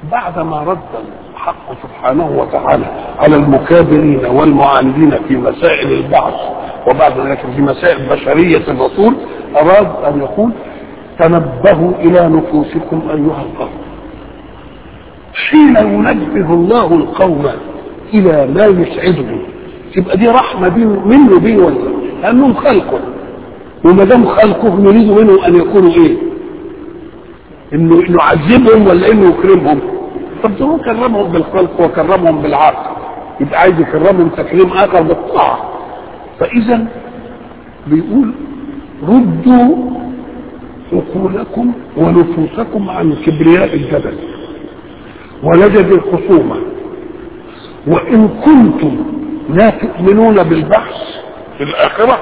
بعدما رد الحق سبحانه وتعالى على المكابرين والمعاندين في مسائل البعث وبعد ذلك في مسائل بشرية الرسول أراد أن يقول تنبهوا إلى نفوسكم أيها القوم حين ينبه الله القوم إلى ما يسعدهم تبقى دي رحمة بين منه بيه ولا لأنهم خلقه وما دام خلقه يريد منهم أن يكونوا إيه؟ إنه إنه يعذبهم ولا إنه يكرمهم؟ طب ده هو كرمهم بالخلق وكرمهم بالعقل يبقى عايز يكرمهم تكريم آخر بالطاعة فإذا بيقول ردوا عقولكم ونفوسكم عن كبرياء الجبل ولجد الخصومة وإن كنتم لا تؤمنون بالبحث في الآخرة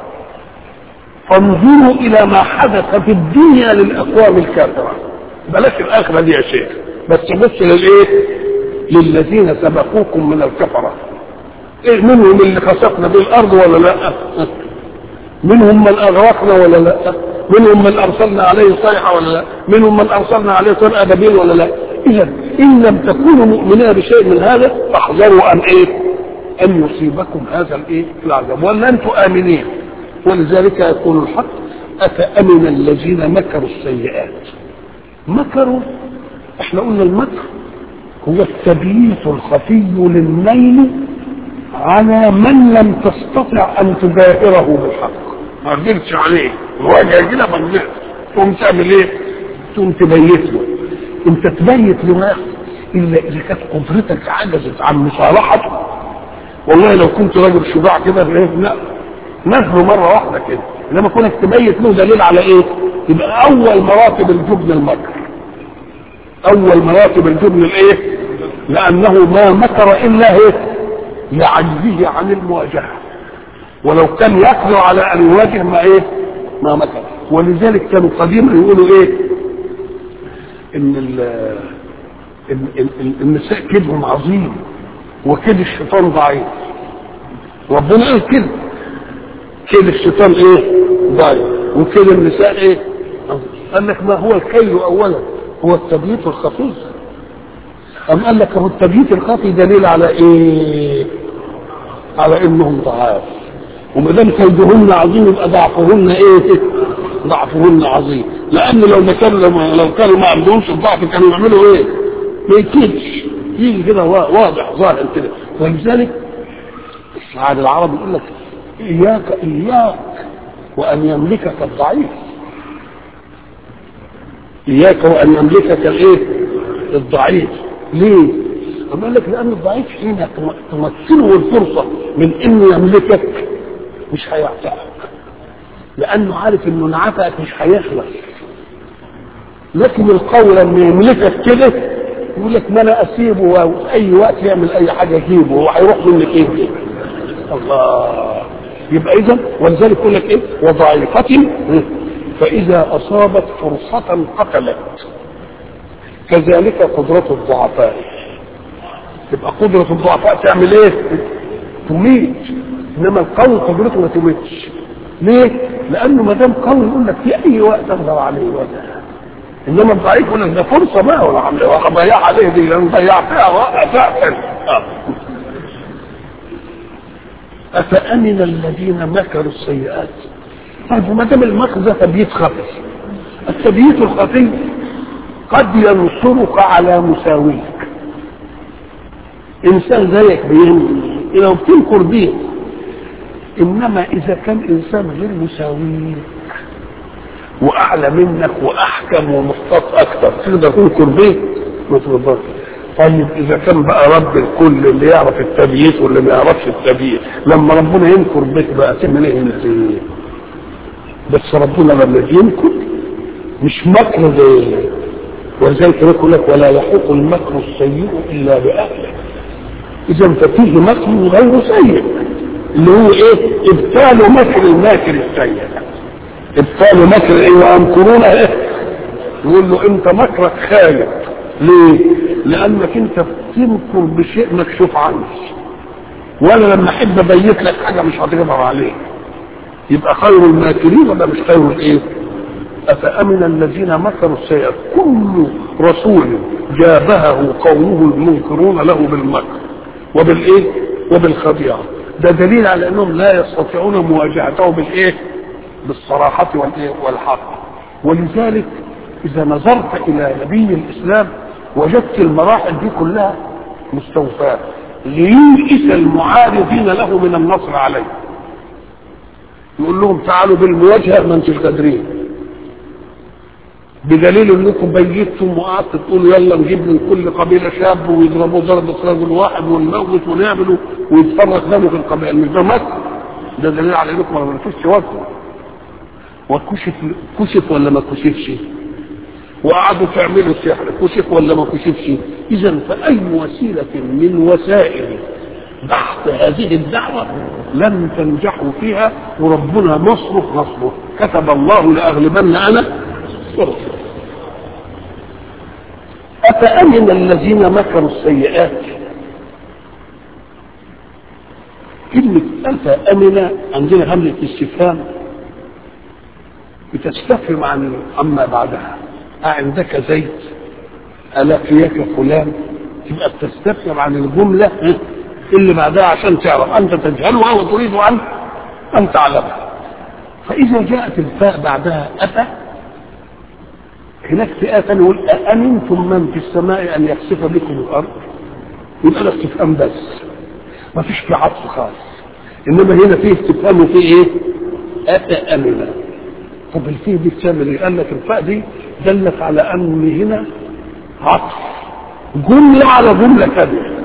فانظروا إلى ما حدث في الدنيا للأقوام الكافرة بلاش الآخرة دي يا شيخ بس بص للإيه؟ للذين سبقوكم من الكفرة إيه منهم اللي خسفنا بالأرض ولا لا؟ منهم من أغرقنا ولا لا؟ منهم من أرسلنا عليه صيحة ولا لا؟ منهم من أرسلنا عليه صيحة أدبين ولا لا؟ إذا إن لم تكونوا مؤمنين بشيء من هذا فاحذروا أن إيه؟ أن يصيبكم هذا الإيه؟ العذاب ولا أنتم آمنين ولذلك يقول الحق أفأمن الذين مكروا السيئات مكروا احنا قلنا المكر هو التبييت الخفي للنيل على من لم تستطع ان تجاهره بالحق ما قدرتش عليه الواجهه كده ما قدرتش تقوم تعمل ايه؟ تقوم تبيت له انت تبيت له الا اذا كانت قدرتك عجزت عن مصالحته والله لو كنت راجل شجاع كده لا نزله مره واحده كده انما كونك تبيت له دليل على ايه؟ يبقى اول مراتب الجبن المكر اول مراتب الجبن الايه؟ لانه ما مكر الا ايه؟ لعجزه عن المواجهه ولو كان يقدر على ان يواجه ما ايه؟ ما مكر ولذلك كانوا قديما يقولوا ايه؟ ان ال ان ان النساء كيدهم عظيم وكيد الشيطان ضعيف ربنا قال كده كيد الشيطان ايه؟ ضعيف وكيد النساء ايه؟ قال لك ما هو الكيد اولا هو التبييت الخفي أم قال لك هو التبييت الخفي دليل على ايه؟ على انهم ضعاف وما دام كيدهن عظيم يبقى ضعفهن ايه؟ ضعفهن عظيم لان لو ما كانوا لو كانوا ما عندهمش الضعف كانوا يعملوا ايه؟ ما يكيدش يجي كده واضح ظاهر كده ولذلك الشعار العربي يقول لك اياك اياك وان يملكك الضعيف اياك وان يملكك الايه الضعيف ليه أما قال لك لان الضعيف حين تمكنه الفرصه من انه يملكك مش هيعتقك لانه عارف انه انعتقك مش هيخلص لكن القوي لما يملكك كده يقول لك ما انا اسيبه وفي اي وقت يعمل اي حاجه اجيبه هو هيروح منك ايه الله يبقى اذا ولذلك يقول لك ايه وضعيفة فاذا اصابت فرصة قتلت كذلك قدرة الضعفاء تبقى قدرة الضعفاء تعمل ايه تميت انما القوي قدرته ما تميتش ليه لانه ما دام قوي يقول لك في اي وقت اقدر عليه ولا انما الضعيف يقول لك ده فرصه ما ولا عامل ضيع عليه دي لان ضيع فيها فعلا افامن الذين مكروا السيئات طيب ما دام المكر ده تبييت خفي التبييت الخفي قد ينصرك على مساويك انسان زيك بيهم لو بتنكر بيه انما اذا كان انسان غير مساويك واعلى منك واحكم ومختص اكثر تقدر تنكر بيه ما تقدرش طيب اذا كان بقى رب الكل اللي يعرف التبييت واللي ما يعرفش التبييت لما ربنا ينكر بك بقى تعمل ايه انت بس ربنا لما ينكر مش مكر زي ولذلك يقول لك ولا يحوق المكر السيء الا باهله اذا ففيه مكر غير سيء اللي هو ايه ابطال مكر الماكر السيء ابطال مكر ايه ويمكرون ايه يقول له انت مكرك خايب ليه لانك انت بتنكر بشيء مكشوف عنك وانا لما احب ابيت لك حاجه مش هتقدر عليه يبقى خير الماكرين ولا مش خير الايه أفأمن الذين مكروا السيئات كل رسول جابهه قومه المنكرون له بالمكر وبالايه وبالخديعة ده دليل على انهم لا يستطيعون مواجهته بالايه بالصراحة والايه والحق ولذلك اذا نظرت الى نبي الاسلام وجدت المراحل دي كلها مستوفاة لييئس المعارضين له من النصر عليه يقول لهم تعالوا بالمواجهة ما انتم قادرين بدليل انكم بيتم وقعدت تقولوا يلا نجيب من كل قبيله شاب ويضربوا ضربه رجل واحد ونموت ونعمل ويتفرق دمه في القبائل مش ده مكر ده دليل على انكم ما عملتوش وقتكم وكشف كشف ولا ما كشفش وقعدوا تعملوا سحر كشف ولا ما كشفش اذا فاي وسيله من وسائل بحث هذه الدعوة لن تنجحوا فيها وربنا مصرف نصره كتب الله لأغلبن أنا ورسوله أفأمن الذين مكروا السيئات كلمة أفأمن عندنا همزة استفهام بتستفهم عن عما بعدها أعندك زيت ألا فيك فلان تبقى بتستفهم عن الجملة اللي بعدها عشان تعرف أنت تجهلها وتريد أن أن تعلمها فإذا جاءت الفاء بعدها أتى هناك فئة ثانية يقول أأمنتم من في السماء أن يخسف بكم الأرض يبقى ده استفهام بس ما فيش في عطف خالص إنما هنا فيه استفهام وفيه إيه؟ أتأمن طب الفيه دي بتعمل إيه؟ قال لك الفاء دي دلت على أن هنا عطف جملة على جملة ثانية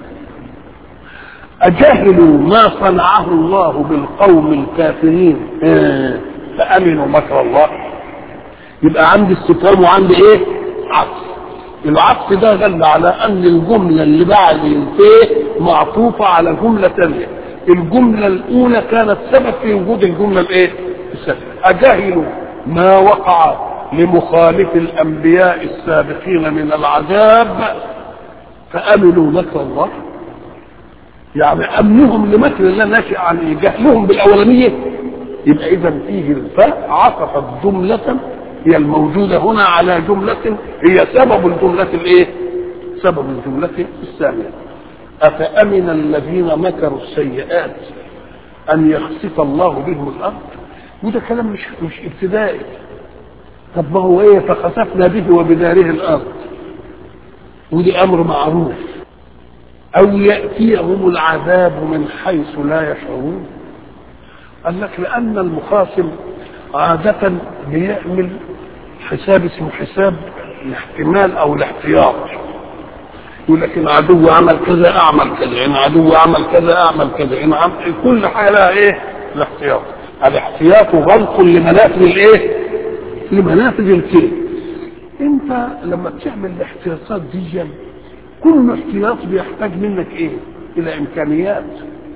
أجهلوا ما صنعه الله بالقوم الكافرين فأمنوا مكر الله يبقى عندي استفهام وعندي ايه عطف العطف ده دل على ان الجملة اللي بعد الفيه معطوفة على جملة ثانية الجملة الاولى كانت سبب في وجود الجملة الايه الثانية اجهلوا ما وقع لمخالف الانبياء السابقين من العذاب فامنوا مكر الله يعني امنهم لمكر الله ناشئ عن جهلهم بالاولانيه يبقى اذا فيه الفاء عطفت جمله هي الموجودة هنا على جملة هي سبب الجملة الايه سبب الجملة الثانية أفأمن الذين مكروا السيئات أن يخسف الله بهم الأرض وده كلام مش مش ابتدائي طب ما هو ايه فخسفنا به وبداره الأرض ودي أمر معروف أو يأتيهم العذاب من حيث لا يشعرون قال لك لأن المخاصم عادة بيعمل حساب اسمه حساب الاحتمال او الاحتياط يقول لك ان عدو عمل كذا اعمل كذا ان عدو عمل كذا اعمل كذا ان عمل كل حاجه لها ايه الاحتياط الاحتياط غلق لمنافذ الايه لمنافذ الكيد انت لما بتعمل الاحتياطات دي كل احتياط بيحتاج منك ايه الى امكانيات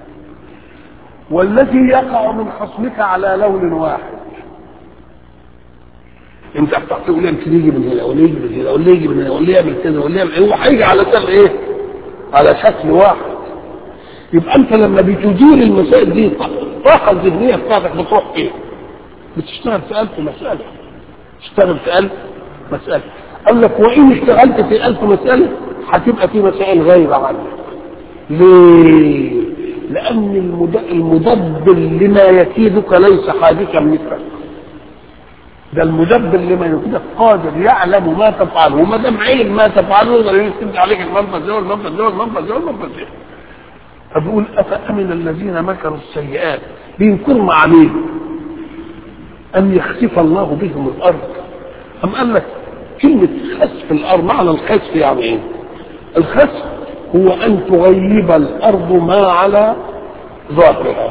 والذي يقع من خصمك على لون واحد انت بتعطي تقول انت يجي من هنا ولا يجي من هنا ولا يجي من هنا ولا يعمل كذا ولا يعمل هو هيجي على شكل ايه؟ على شكل واحد يبقى انت لما بتدير المسائل دي الطاقه الذهنيه بتاعتك بتروح فين؟ بتشتغل في ألف مسألة تشتغل في ألف مسألة قال لك وإن اشتغلت في ألف مسألة هتبقى في مسائل غايبة عنك ليه؟ لأن المدبر لما يكيدك ليس حادثا مثلك ده المدبر لما يكيدك قادر يعلم ما تفعله وما دام علم ما تفعله يقدر يسد عليك المنفذ ده والمنفذ ده والمنفذ ده والمنفذ ده فبيقول أفأمن الذين مكروا السيئات بينكروا مع مين؟ أن يخسف الله بهم الأرض أم قال لك كلمة خسف الأرض معنى الخسف يعني إيه؟ الخسف هو أن تغيب الأرض ما على ظاهرها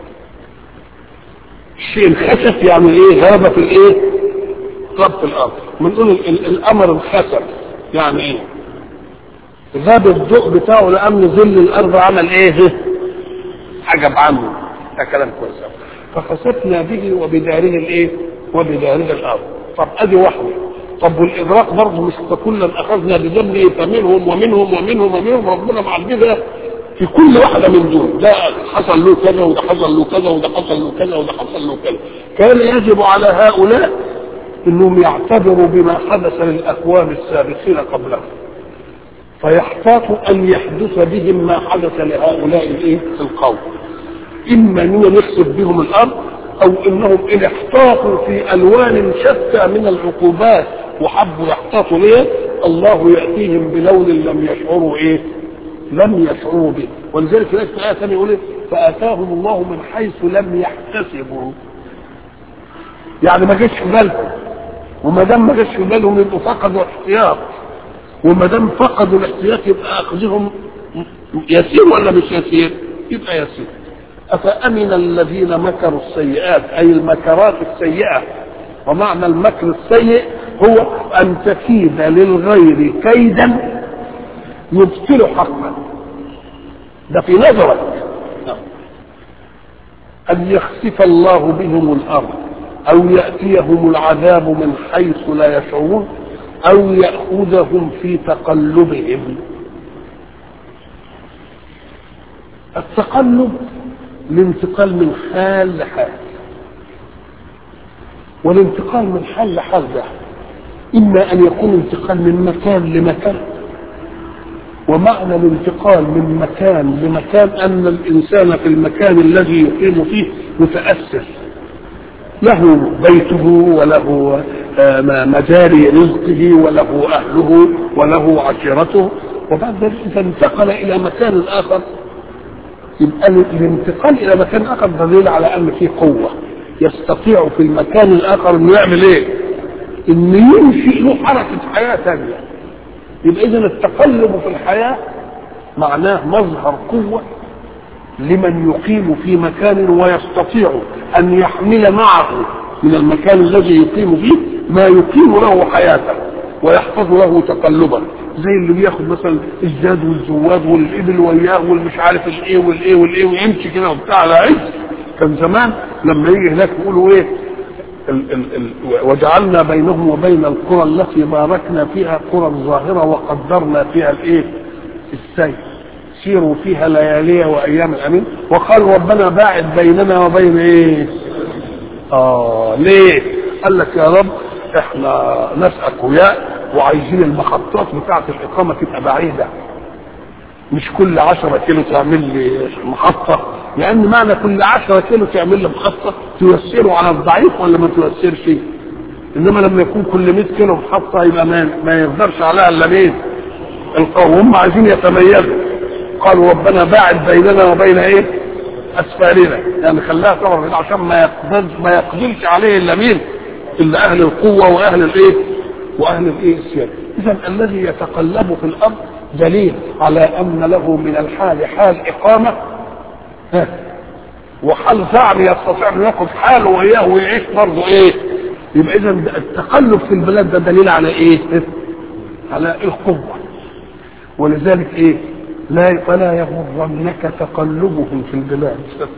الشيء الخسف يعني إيه؟ غاب في الإيه؟ غاب في الأرض بنقول الأمر الخسف يعني إيه؟ غاب الضوء بتاعه لأن ظل الأرض عمل إيه؟ حجب عنه ده كلام كويس فخسفنا به وبداره الايه وبداره الارض طب ادي واحده طب والادراك برضه مش كلا اخذنا بذنبه فمنهم ومنهم ومنهم ومنهم ربنا معددها في كل واحده من دول ده حصل له كذا وده حصل له كذا وده حصل له كذا وده حصل له كذا كان يجب على هؤلاء انهم يعتبروا بما حدث للاكوان السابقين قبلهم فيحتاط ان يحدث بهم ما حدث لهؤلاء الايه القوم اما اننا نخسف بهم الارض او انهم ان احتاطوا في الوان شتى من العقوبات وحبوا يحتاطوا ليه الله ياتيهم بلون لم يشعروا ايه لم يشعروا به ولذلك هناك في ايه ثانيه يقول إيه؟ فاتاهم الله من حيث لم يحتسبوا يعني ما جاش في بالهم وما دام ما جاش في بالهم يبقوا فقدوا احتياط وما دام فقدوا الاحتياط يبقى اخذهم يسير ولا مش يسير؟ يبقى يسير أفأمن الذين مكروا السيئات أي المكرات السيئة ومعنى المكر السيء هو أن تكيد للغير كيدا يبطل حقا ده في نظرك أن يخسف الله بهم الأرض أو يأتيهم العذاب من حيث لا يشعرون أو يأخذهم في تقلبهم التقلب الانتقال من حال لحال والانتقال من حال لحال ده إما أن يكون انتقال من مكان لمكان ومعنى الانتقال من مكان لمكان أن الإنسان في المكان الذي يقيم فيه متأثر له بيته وله مجاري رزقه وله أهله وله عشيرته وبعد ذلك إذا انتقل إلى مكان آخر يبقى الانتقال الى مكان اخر دليل على ان في قوه يستطيع في المكان الاخر انه يعمل ايه؟ انه ينشئ له حركه حياه ثانيه يبقى اذا التقلب في الحياه معناه مظهر قوه لمن يقيم في مكان ويستطيع ان يحمل معه من المكان الذي يقيم فيه ما يقيم له حياته ويحفظ له تقلبا زي اللي بياخد مثلا الزاد والزواد والابل وياه والمش عارف الايه والايه والايه ويمشي كده وبتاع على عز كان زمان لما يجي هناك يقولوا ايه ال ال ال وجعلنا بينهم وبين القرى التي باركنا فيها قرى ظاهره وقدرنا فيها الايه السير سيروا فيها ليالي وايام امين وقال ربنا باعد بيننا وبين ايه اه ليه قال لك يا رب احنا ناس اقوياء وعايزين المحطات بتاعه الاقامه تبقى بعيده مش كل عشرة كيلو تعمل لي محطة لأن معنى كل عشرة كيلو تعمل لي محطة تيسره على الضعيف ولا ما تيسرش إنما لما يكون كل 100 كيلو محطة يبقى ما, ما يقدرش عليها إلا مين؟ القوم هم عايزين يتميزوا قالوا ربنا باعد بيننا وبين إيه؟ أسفارنا يعني خلاها تعرف عشان ما يقدرش ما يقدرش عليه إلا مين؟ إلا أهل القوة وأهل الإيه؟ واهل الايه السيادة اذا الذي يتقلب في الارض دليل على ان له من الحال حال اقامه ها وحال فعل يستطيع ان ياخذ حاله وياه ويعيش برضه ايه يبقى اذا التقلب في البلاد ده دليل على ايه على القوه ولذلك ايه لا فلا يغرنك تقلبهم في البلاد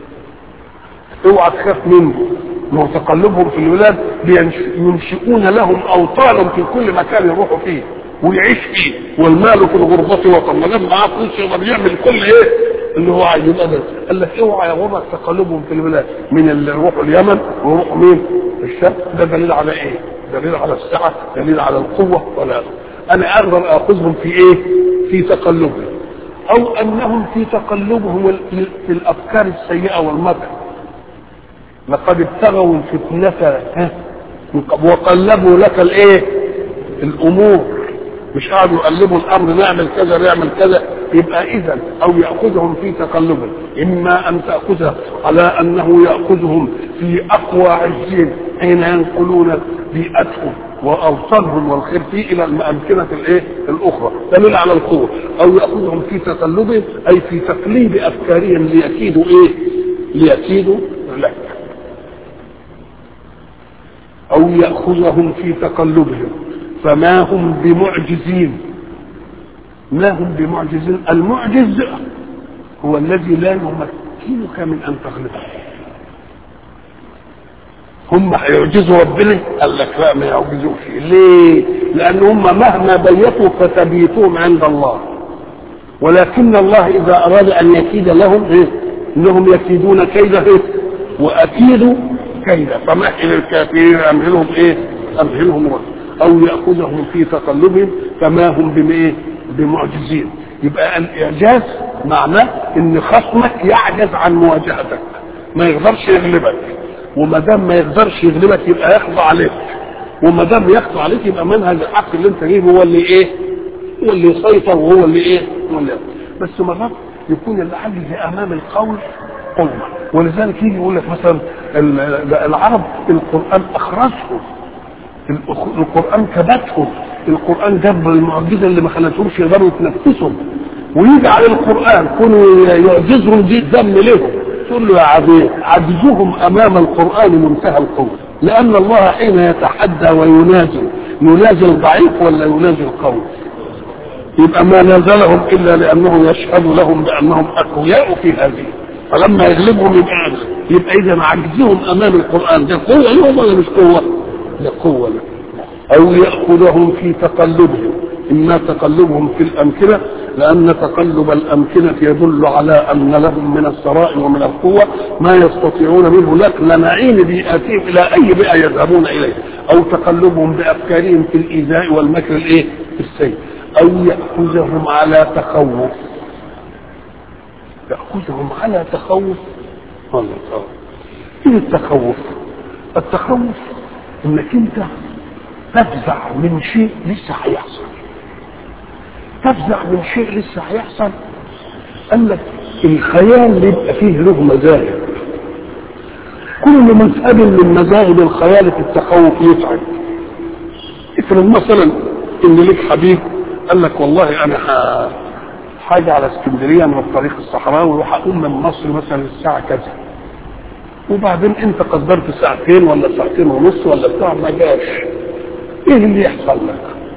اوعى تخاف منه ما هو تقلبهم في البلاد ينشئون لهم اوطانا في كل مكان يروحوا فيه ويعيش فيه والمال في الغربة وطن ما دام معاه فلوس يقدر يعمل كل ايه اللي هو عايز يبقى ده قال لك اوعى يغرك تقلبهم في البلاد من اللي يروحوا اليمن ويروحوا مين؟ الشام ده دليل على ايه؟ دليل على السعه دليل على القوه ولا انا اقدر اخذهم في ايه؟ في تقلبهم او انهم في تقلبهم في الافكار السيئه والمكر لقد ابتغوا الفتنة وقلبوا لك الايه الامور مش قعدوا يقلبوا الامر نعمل كذا نعمل كذا يبقى اذا او ياخذهم في تقلب اما ان تاخذها على انه ياخذهم في اقوى عزين حين ينقلون بيئتهم واوطانهم والخير فيه الى الامكنه الايه الاخرى دليل على القوه او ياخذهم في تقلبهم اي في تقليب افكارهم ليكيدوا ايه ليكيدوا لك او ياخذهم في تقلبهم فما هم بمعجزين ما هم بمعجزين المعجز هو الذي لا يمكنك من ان تغلبه هم هيعجزوا ربنا قال لك لا ما يعجزوش ليه لان هم مهما بيتوا فتبيتهم عند الله ولكن الله اذا اراد ان يكيد لهم ايه انهم يكيدون كيدا ايه واكيدوا كيدا فمهل الكافرين امهلهم ايه امهلهم رويدا او ياخذهم في تقلبهم فما هم بايه بمعجزين يبقى الاعجاز معناه ان خصمك يعجز عن مواجهتك ما يقدرش يغلبك وما دام ما يقدرش يغلبك يبقى يخضع عليك وما دام يخضع عليك يبقى منهج الحق اللي انت جايبه هو اللي ايه هو اللي يسيطر وهو اللي ايه هو اللي بس مرات يكون العجز امام القول قوة ولذلك يجي يقول لك مثلا العرب القرآن أخرجهم القرآن كبتهم القرآن جاب المعجزة اللي ما خلتهمش يقدروا يتنفسهم ويجي على القرآن كونوا يعجزهم دي الدم لهم تقول له يا عبيد عجزهم أمام القرآن منتهى القوة لأن الله حين يتحدى وينازل ينازل الضعيف ولا ينازل القوي يبقى ما نازلهم إلا لأنه يشهد لهم بأنهم أقوياء في هذه فلما يغلبهم يبقى يبقى اذا عجزهم امام القران ده قوه لهم ولا مش قوه؟ لا قوه لا او ياخذهم في تقلبهم اما تقلبهم في الامكنه لان تقلب الامكنه يدل على ان لهم من الثراء ومن القوه ما يستطيعون منه نقل نعيم بيئاتهم الى اي بيئه يذهبون اليه او تقلبهم بافكارهم في الايذاء والمكر الايه؟ السيء او ياخذهم على تخوف يأخذهم على تخوف والله تخوف ايه التخوف التخوف انك انت تفزع من شيء لسه هيحصل تفزع من شيء لسه هيحصل قال لك الخيال بيبقى فيه له مذاهب كل مذهب من مذاهب الخيال في التخوف يتعب افرض مثلا ان لك حبيب قال لك والله انا ح... حاجة على اسكندرية من الطريق الصحراوي وهقوم من مصر مثلا الساعة كذا وبعدين انت قدرت ساعتين ولا ساعتين ونص ولا بتاع ما جاش ايه اللي يحصل لك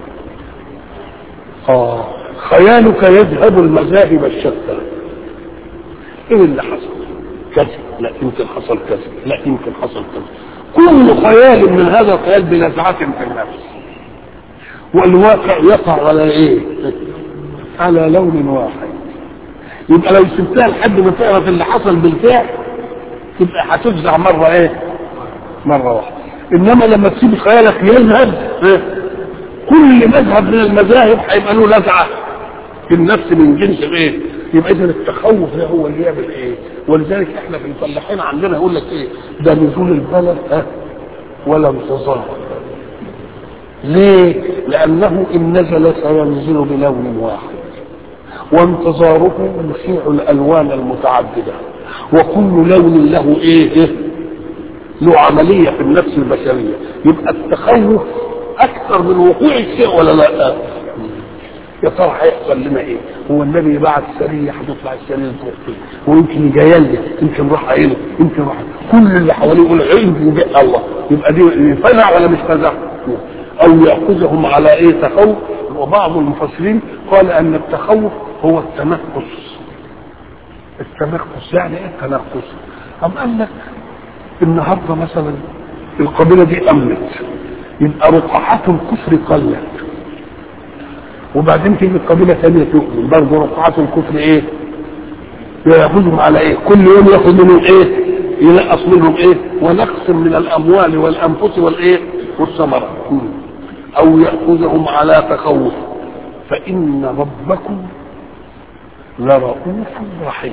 اه خيالك يذهب المذاهب الشتى ايه اللي حصل كذا لا يمكن حصل كذا لا يمكن حصل كذا كل خيال من هذا الخيال بنزعة في النفس والواقع يقع على ايه على لون واحد يبقى لو سبتها لحد ما تعرف اللي حصل بالفعل تبقى هتفزع مرة ايه مرة واحدة انما لما تسيب خيالك يذهب إيه؟ كل مذهب من المذاهب هيبقى له لزعة في النفس من جنس ايه يبقى اذا التخوف ده هو اللي يعمل ايه ولذلك احنا في الفلاحين عندنا يقول لك ايه ده نزول البلد ها ولا انتظار ليه لانه ان نزل سينزل بلون واحد وانتظاره يشيع الالوان المتعدده وكل لون له ايه, إيه؟ له عمليه في النفس البشريه يبقى التخوف اكثر من وقوع الشيء ولا لا يا ترى هيحصل لنا ايه هو النبي بعت سريه هتطلع السريه تروح فين ويمكن يجيل يمكن راح عينه يمكن راح كل اللي حواليه يقول عين بقى الله يبقى دي فزع ولا مش فزع او ياخذهم على ايه تخوف وبعض المفسرين قال ان التخوف هو التنقص التنقص يعني ايه التنقص أم قال لك النهارده مثلا القبيله دي امنت يبقى رقعات الكفر قلت وبعدين تيجي قبيله ثانيه تؤمن برضه رقعات الكفر ايه؟ ياخذهم على ايه؟ كل يوم ياخذ منهم ايه؟ ينقص منهم ايه؟ ونقص من الاموال والانفس والايه؟ والثمرات او ياخذهم على تخوف فان ربكم لرؤوف رحيم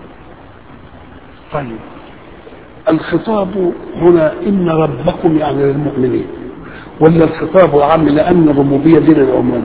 طيب الخطاب هنا ان ربكم يعني للمؤمنين ولا الخطاب عام لان الربوبيه دي للعموم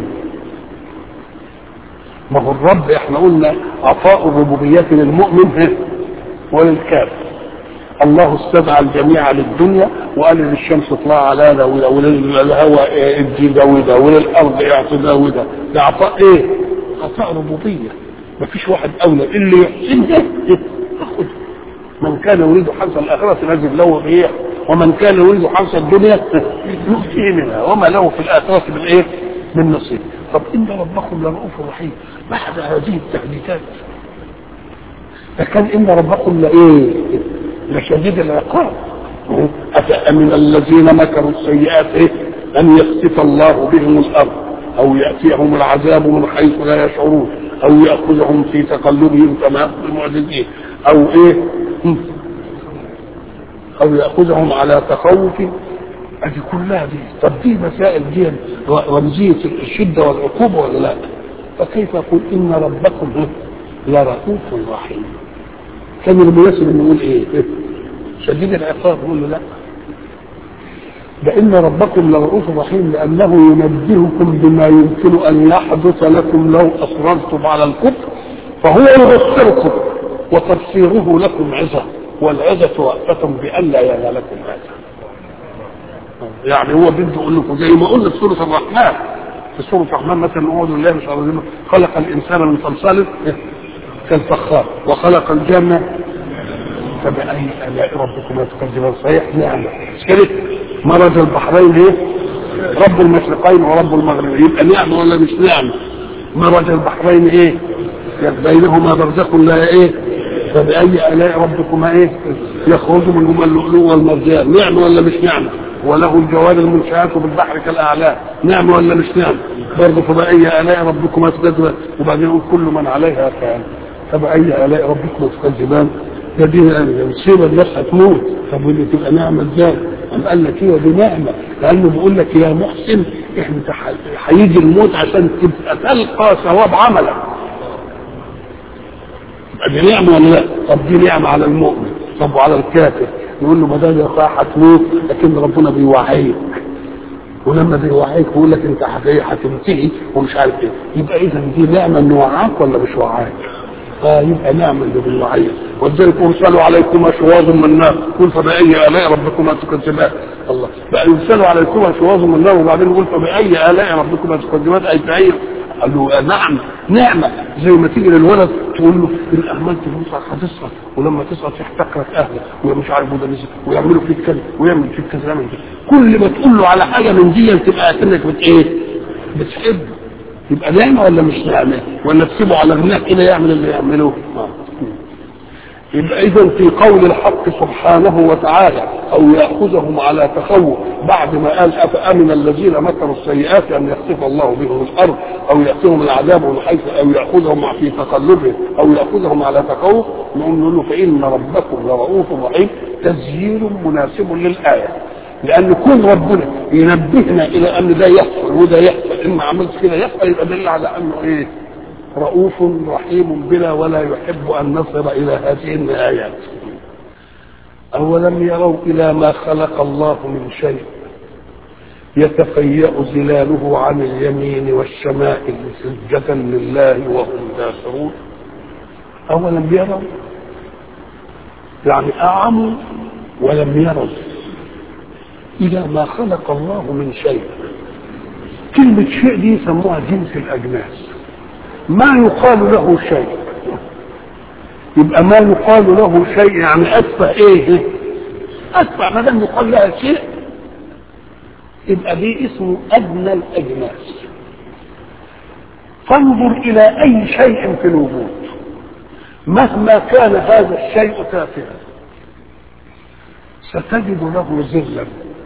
ما هو الرب احنا قلنا عطاء الربوبية للمؤمن وللكافر الله استدعى الجميع للدنيا وقال للشمس اطلع على ده وده وللهواء ادي ده وده وللارض اعطي ده وده ده عطاء ايه؟ عطاء ربوبيه مفيش واحد اولى اللي يحسن ده ياخد من كان يريد حرث الاخره نجد له ريح ومن كان يريد حرث الدنيا نؤتيه منها وما له في الاخره من ايه؟ من نصيب طب ان ربكم لرؤوف رحيم بعد هذه التهديدات فكان ان ربكم لايه؟ لشديد العقاب أفأمن الذين مكروا السيئات إيه؟ أن يخسف الله بهم الأرض أو يأتيهم العذاب من حيث لا يشعرون أو يأخذهم في تقلبهم كما يأخذ المعجزين أو إيه أو يأخذهم على تخوف ادي كلها دي طب دي مسائل دي رمزيه الشده والعقوبه ولا لا؟ فكيف يقول ان ربكم لرؤوف رحيم كان المناسب انه يقول ايه؟ شديد العقاب يقول له لا لأن ربكم لرؤوف رحيم لأنه ينبهكم بما يمكن أن يحدث لكم لو أصررتم على الكفر فهو يبصركم وتبصيره لكم عظة والعظة وقفة بألا ينالكم هذا يعني هو بده يقول لكم زي ما قلنا في سورة الرحمن في سورة الرحمن مثلا أعوذ بالله من الشيطان الرجيم خلق الإنسان من صلصال كالفخار وخلق الجنة فبأي آلاء ربكما تكذبان صحيح نعم مش كده مرج البحرين ايه رب المشرقين ورب المغربين يبقى نعمة ولا مش نعمة مرج البحرين ايه بينهما برزخ لا ايه فبأي آلاء ربكما ايه يخرج منهما اللؤلؤ والمرجان نعمة ولا مش نعمة وله الجوار المنشآت بالبحر كالأعلام نعمة ولا مش نعمة برضه فبأي آلاء ربكما تكذبان وبعدين يقول كل من عليها فان فبأي آلاء ربكما تكذبان ده دي مصيبة الناس هتموت طب ودي تبقى نعمة ازاي؟ قام قال لك ايه دي نعمة لأنه بيقول لك يا محسن احنا هيجي الموت عشان تبقى تلقى ثواب عملك دي نعمة ولا لا؟ طب دي نعمة على المؤمن طب وعلى الكافر يقول له ما دام يا اخويا هتموت لكن ربنا بيوعيك ولما بيوعيك بيقول لك انت هتنتهي ومش عارف ايه يبقى اذا دي نعمه انه وعاك ولا مش وعاك؟ اه يبقى نعمه اللي بالوعيه ولذلك ارسلوا عليكم شواظ من نار قل فباي الاء ربكما تكذبان الله بقى يرسلوا عليكم شواظ من نار وبعدين يقول فباي الاء ربكما تكذبان اي باي قال له نعم نعمة زي ما تيجي للولد تقول له إن أهملت فلوسك هتسقط ولما تسقط يحتكرك أهلك ومش عارف وده نسي ويعملوا فيك كذا ويعمل فيك كذا يعمل كذا كل ما تقول له على حاجة من دي تبقى أكنك بت إيه؟ بتحبه يبقى نعمة ولا مش نعمة؟ ولا تسيبه على غناك كده يعمل اللي يعمله؟ يبقى اذا في قول الحق سبحانه وتعالى او ياخذهم على تخوف بعد ما قال افامن الذين مكروا السيئات ان يخسف الله بهم الارض او ياتيهم العذاب من حيث او ياخذهم في تقلبهم او ياخذهم على تخوف نقول له فان ربكم لرؤوف رحيم تسجيل مناسب للايه لان كل ربنا ينبهنا الى ان ده يحصل وده يحصل ان ما عملت كده يحصل يبقى دليل على انه ايه رؤوف رحيم بنا ولا يحب ان نصل الى هذه النهايات اولم يروا الى ما خلق الله من شيء يتفيأ ظلاله عن اليمين والشمائل سجدا لله وهم داخرون اولم يروا يعني اعموا ولم يروا الى ما خلق الله من شيء كلمة شيء دي يسموها جنس الأجناس ما يقال له شيء يبقى ما يقال له شيء يعني ادفع ايه ادفع ما دام يقال لها شيء يبقى دي اسمه ادنى الاجناس فانظر الى اي شيء في الوجود مهما كان هذا الشيء تافها ستجد له ظلا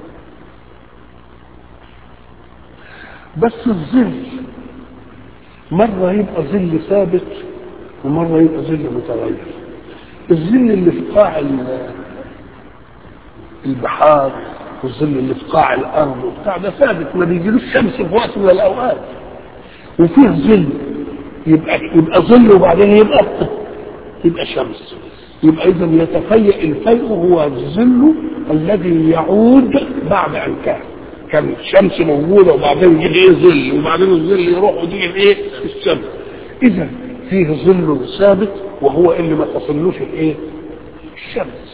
بس الظل مرة يبقى ظل ثابت ومرة يبقى ظل متغير الظل اللي في قاع البحار والظل اللي في قاع الأرض وبتاع ده ثابت ما بيجيلوش شمس في وقت من الأوقات وفيه ظل يبقى يبقى ظل وبعدين يبقى يبقى شمس يبقى إذا يتفيأ الفيء هو الظل الذي يعود بعد أن كان كان الشمس موجودة وبعدين يجي ايه ظل وبعدين الظل يروح وتيجي ايه الشمس اذا فيه ظل ثابت وهو اللي ما تصلوش الايه الشمس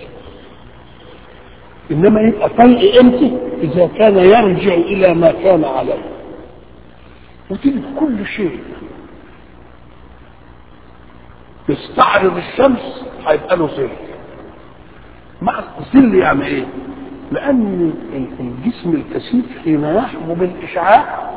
انما يبقى طلع امتى اذا كان يرجع الى ما كان عليه وتيجي كل شيء يستعرض الشمس هيبقى له ظل مع الظل يعني ايه لأن الجسم الكثيف حين يحمو بالإشعاع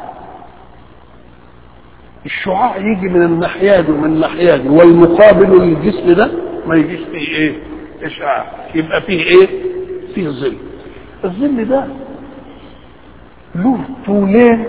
الشعاع يجي من الناحية دي ومن الناحية دي والمقابل للجسم ده ما يجيش فيه ايه؟ إشعاع يبقى فيه ايه؟ فيه ظل الظل ده له طولين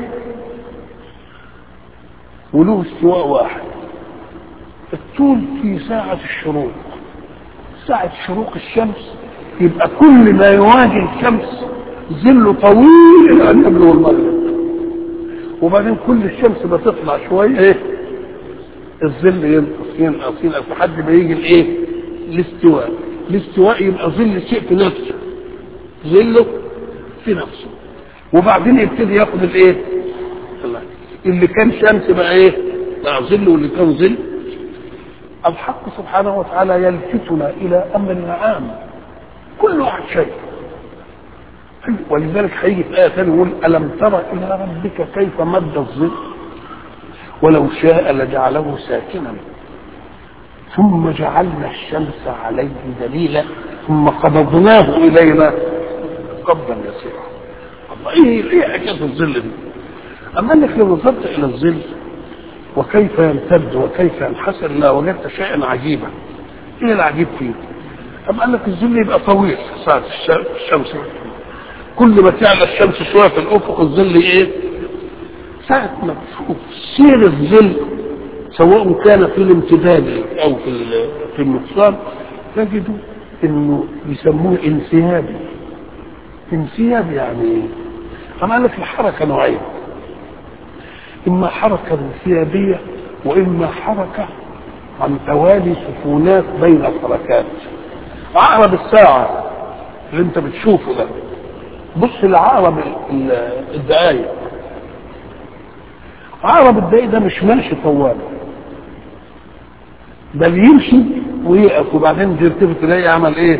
وله استواء واحد الطول في ساعة الشروق ساعة شروق الشمس يبقى كل ما يواجه الشمس ظله طويل الى ان يبلغ المغرب وبعدين كل الشمس بتطلع شويه ايه الظل ينقص ينقص ينقص لحد ما يجي الايه الاستواء الاستواء يبقى ظل شيء في نفسه ظله في نفسه وبعدين يبتدي ياخد الايه اللي كان شمس بقى ايه بقى ظل واللي كان ظل الحق سبحانه وتعالى يلفتنا الى امر عام كل واحد شيء ولذلك هيجي في ايه ثانيه يقول الم تر الى ربك كيف مد الظل ولو شاء لجعله ساكنا ثم جعلنا الشمس عليه دليلا ثم قبضناه الينا قبضا يسيرا الله ايه ايه حكايه الظل دي اما انك لو نظرت الى الظل وكيف يمتد وكيف ينحسر لا وجدت شيئا عجيبا ايه العجيب فيه أم قال لك الظل يبقى طويل ساعة الشمس كل ما تعلى الشمس شوية في الأفق الظل إيه؟ ساعة ما تشوف سير الظل سواء كان في الامتداد أو في في النقصان تجد إنه يسموه انسيابي انسيابي يعني إيه؟ أما قال لك الحركة نوعين إما حركة انسيابية وإما حركة عن توالي سكونات بين الحركات عقرب الساعة اللي انت بتشوفه ده بص لعقرب الدقايق عقرب الدقايق ده مش ماشي طوال بل يمشي ويقف وبعدين ترتبط تلاقي عمل ايه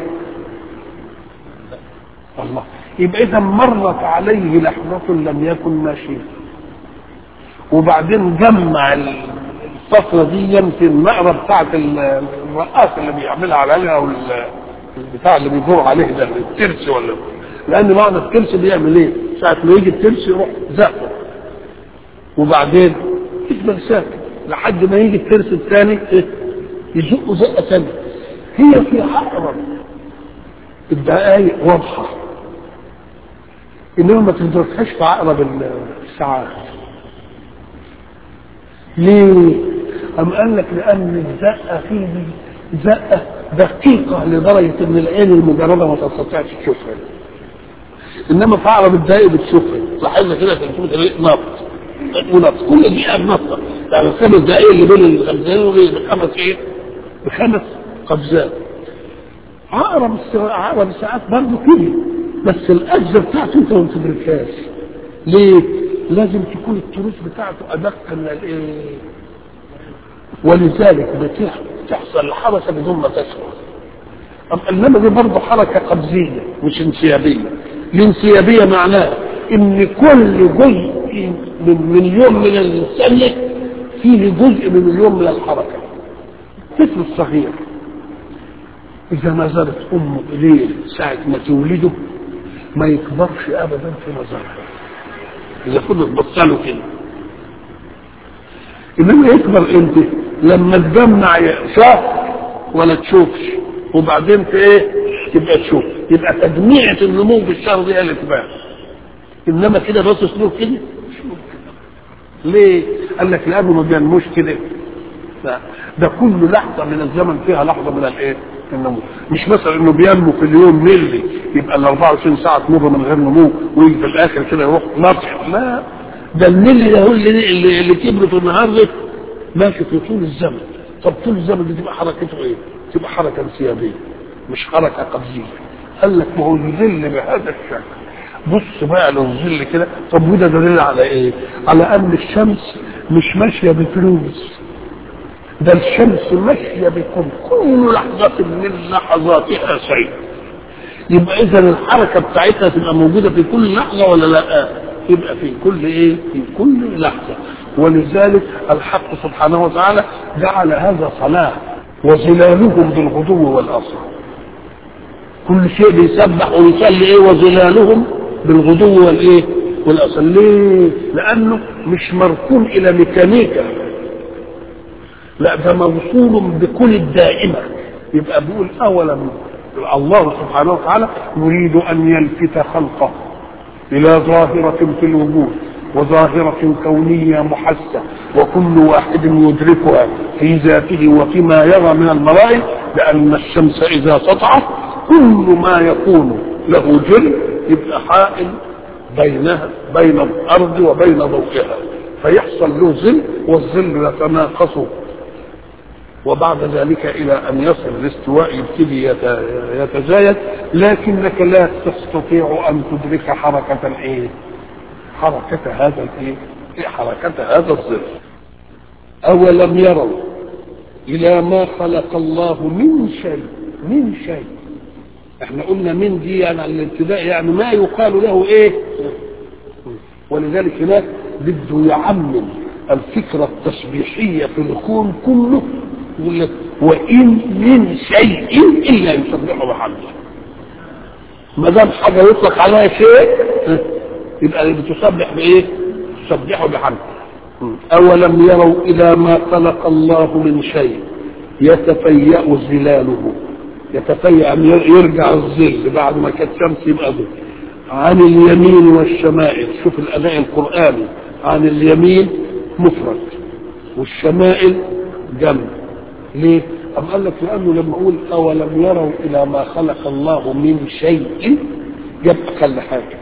الله يبقى اذا مرت عليه لحظة لم يكن ماشيا وبعدين جمع الفترة دي في النقرة بتاعت الرقاص اللي بيعملها عليها او البتاع اللي بيدور عليه ده الترس ولا لان معنى الترس بيعمل ايه؟ ساعة ما يجي الترس يروح زقه وبعدين يفضل ساكت لحد ما يجي الترس الثاني إيه؟ يزقه زقه ثانيه هي في عقرب الدقائق واضحه انما ما تدركهاش في عقرب الساعات ليه؟ أم قال لك لأن الزقة فيه زقة دقيقة لدرجة إن العين المجردة ما تستطيعش تشوفها إنما في عقرب الدقائق بتشوفها لاحظنا كده في الكمبيوتر نط ونط كل دقيقة بنطة يعني الخمس دقائق اللي بين الخمسين بخمس إيه؟ بخمس قفزات عقرب عقرب الساعات برضه كده بس الأجزاء بتاعته أنت ما بتدركهاش ليه؟ لازم تكون التروس بتاعته ادق من الايه ولذلك بتحصل الحركه بدون ما تشعر انما دي برضه حركه قبزيه مش انسيابيه الانسيابيه معناها ان كل جزء من مليون من الثانيه فيه جزء من مليون من الحركه الطفل الصغير اذا نظرت امه اليه ساعه ما تولده ما يكبرش ابدا في نظرها اذا فضلت بصله كده انما يكبر امتى لما تجمع شهر ولا تشوفش وبعدين في ايه تبقى تشوف يبقى تجميعة النمو في الشهر دي اللي تبان انما كده بس سلوك كده ليه قال لك لانه ما بينموش كده لا ده كل لحظة من الزمن فيها لحظة من الايه النمو مش مثلا انه بينمو في اليوم ملي يبقى ال 24 ساعه تمر من غير نمو ويجي في الاخر كده يروح نطح لا ده الملي ده هو اللي اللي, اللي كبر في النهار ده ماشي في طول الزمن طب طول الزمن دي تبقى حركته ايه؟ تبقى حركه انسيابيه مش حركه قبضيه قال لك ما هو الظل بهذا الشكل بص بقى للظل كده طب وده دليل على ايه؟ على ان الشمس مش ماشيه بفلوس ده الشمس ماشيه بكم كل لحظه من لحظاتها شيء يبقى اذا الحركه بتاعتها تبقى موجوده في كل لحظه ولا لا يبقى في كل ايه في كل لحظه ولذلك الحق سبحانه وتعالى جعل هذا صلاه وظلالهم بالغدو والاصل كل شيء بيسبح ويصلي ايه وظلالهم بالغدو والايه والاصل ليه لانه مش مركون الى ميكانيكا لا ده موصول بكل الدائمة يبقى بيقول أولا الله سبحانه وتعالى يريد أن يلفت خلقه إلى ظاهرة في الوجود وظاهرة كونية محسة وكل واحد يدركها في ذاته وفيما يرى من المرائي لأن الشمس إذا سطعت كل ما يكون له جل يبقى حائل بينها بين الارض وبين ضوئها فيحصل له ظل والظل يتناقص وبعد ذلك الى ان يصل الاستواء يبتدي يت- يتزايد لكنك لا تستطيع ان تدرك حركه الايه؟ حركه هذا الايه؟ حركه هذا الظل اولم يروا الى ما خلق الله من شيء من شيء احنا قلنا من دي يعني على الابتداء يعني ما يقال له ايه ولذلك هناك بده يعمم الفكرة التسبيحية في الكون كله يقول لك وإن من شيء إلا يسبحه بحمده ما دام حاجة يطلق عليها شيء يبقى بتسبح بإيه؟ تسبحه بحمده أولم يروا إلى ما خلق الله من شيء يتفيأ ظلاله يتفيأ يعني يرجع الظل بعد ما كانت شمس يبقى ظل عن اليمين والشمائل شوف الأداء القرآني عن اليمين مفرد والشمائل جمع ليه؟ أم قال لك لأنه لما أقول أولم يروا إلى ما خلق الله من شيء جاب أقل حاجة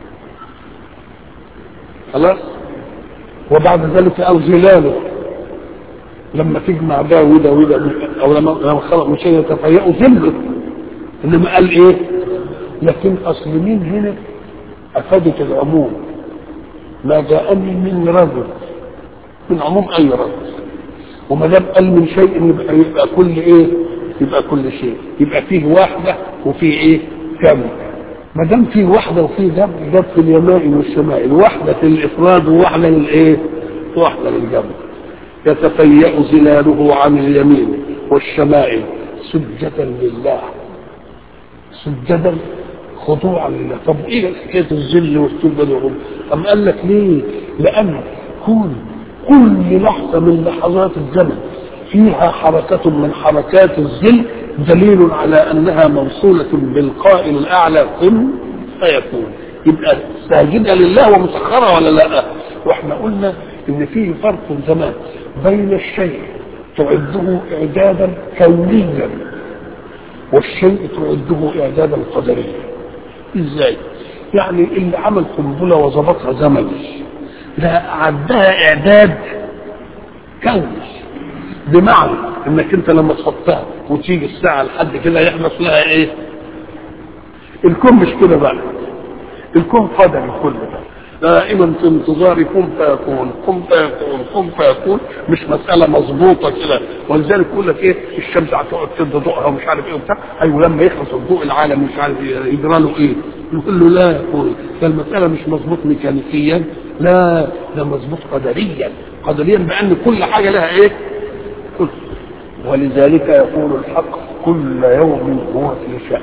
خلاص وبعد ذلك أو ظلاله لما تجمع ده وده وده او لما لما خلق من شيء يتفيأ ظله انما قال ايه؟ لكن اصل مين هنا افادت العموم ما جاءني من رجل من عموم اي رجل وما دام قال من شيء يبقى يبقى كل ايه؟ يبقى كل شيء يبقى فيه واحده وفيه ايه؟ كم ما دام فيه واحده وفيه جمع جاب في اليمائن والشمائل واحده في الافراد وواحده للايه؟ واحده للجمع يتفيأ ظلاله عن اليمين والشمائل سجدا لله سجدا خضوعا لله طب ايه حكايه الذل والسجد والغضب أم قال لك ليه لان كون كل لحظه من لحظات الزمن فيها حركة من حركات الذل دليل على أنها موصولة بالقائل الأعلى كن فيكون يبقى ساجدة لله ومسخرة ولا لا واحنا قلنا ان فيه فرق زمان بين الشيء تعده اعدادا كونيا والشيء تعده اعدادا قدريا ازاي يعني اللي عمل قنبله وظبطها زمني لا عدها اعداد كوني بمعنى انك انت لما تحطها وتيجي الساعه لحد كده يحدث لها ايه الكون مش كده بقى الكون قدري كله ده دائما في انتظار كن فيكون كن فيكون كن فيكون مش مساله مظبوطه كده ولذلك يقول لك ايه الشمس هتقعد تدي ضوءها ومش عارف ايه وبتاع ايوه لما يخلص الضوء العالم مش عارف يجرى له ايه يقول له لا يقول ده المساله مش مظبوط ميكانيكيا لا ده مظبوط قدريا قدريا بان كل حاجه لها ايه كل ولذلك يقول الحق كل يوم هو في شأن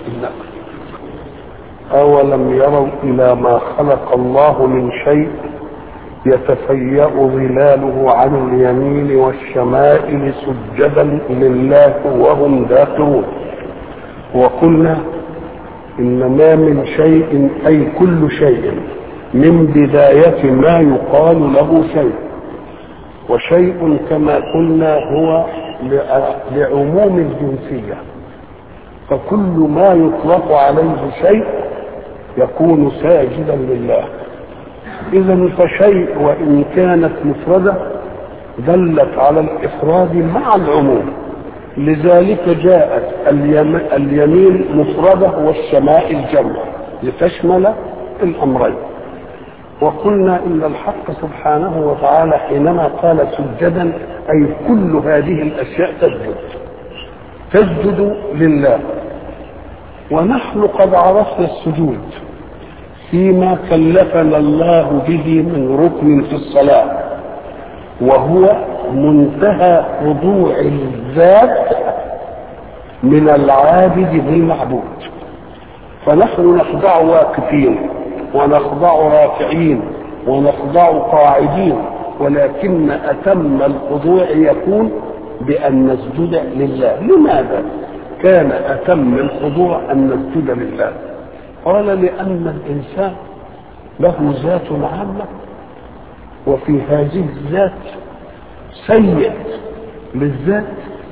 أولم يروا إلى ما خلق الله من شيء يتفيأ ظلاله عن اليمين والشمائل سجدا لله وهم داخلون وقلنا إن ما من شيء أي كل شيء من بداية ما يقال له شيء وشيء كما قلنا هو لعموم الجنسية فكل ما يطلق عليه شيء يكون ساجدا لله اذا فشيء وان كانت مفرده دلت على الافراد مع العموم لذلك جاءت اليمين مفرده والشمائل جمع لتشمل الامرين وقلنا ان الحق سبحانه وتعالى حينما قال سجدا اي كل هذه الاشياء تسجد تسجد لله ونحن قد عرفنا السجود فيما كلفنا الله به من ركن في الصلاة وهو منتهى خضوع الذات من العابد للمعبود فنحن نخضع واقفين ونخضع راكعين ونخضع قاعدين ولكن أتم الخضوع يكون بأن نسجد لله لماذا؟ كان أتم الخضوع أن نسجد لله قال لأن الإنسان له ذات عامة وفي هذه الذات سيء للذات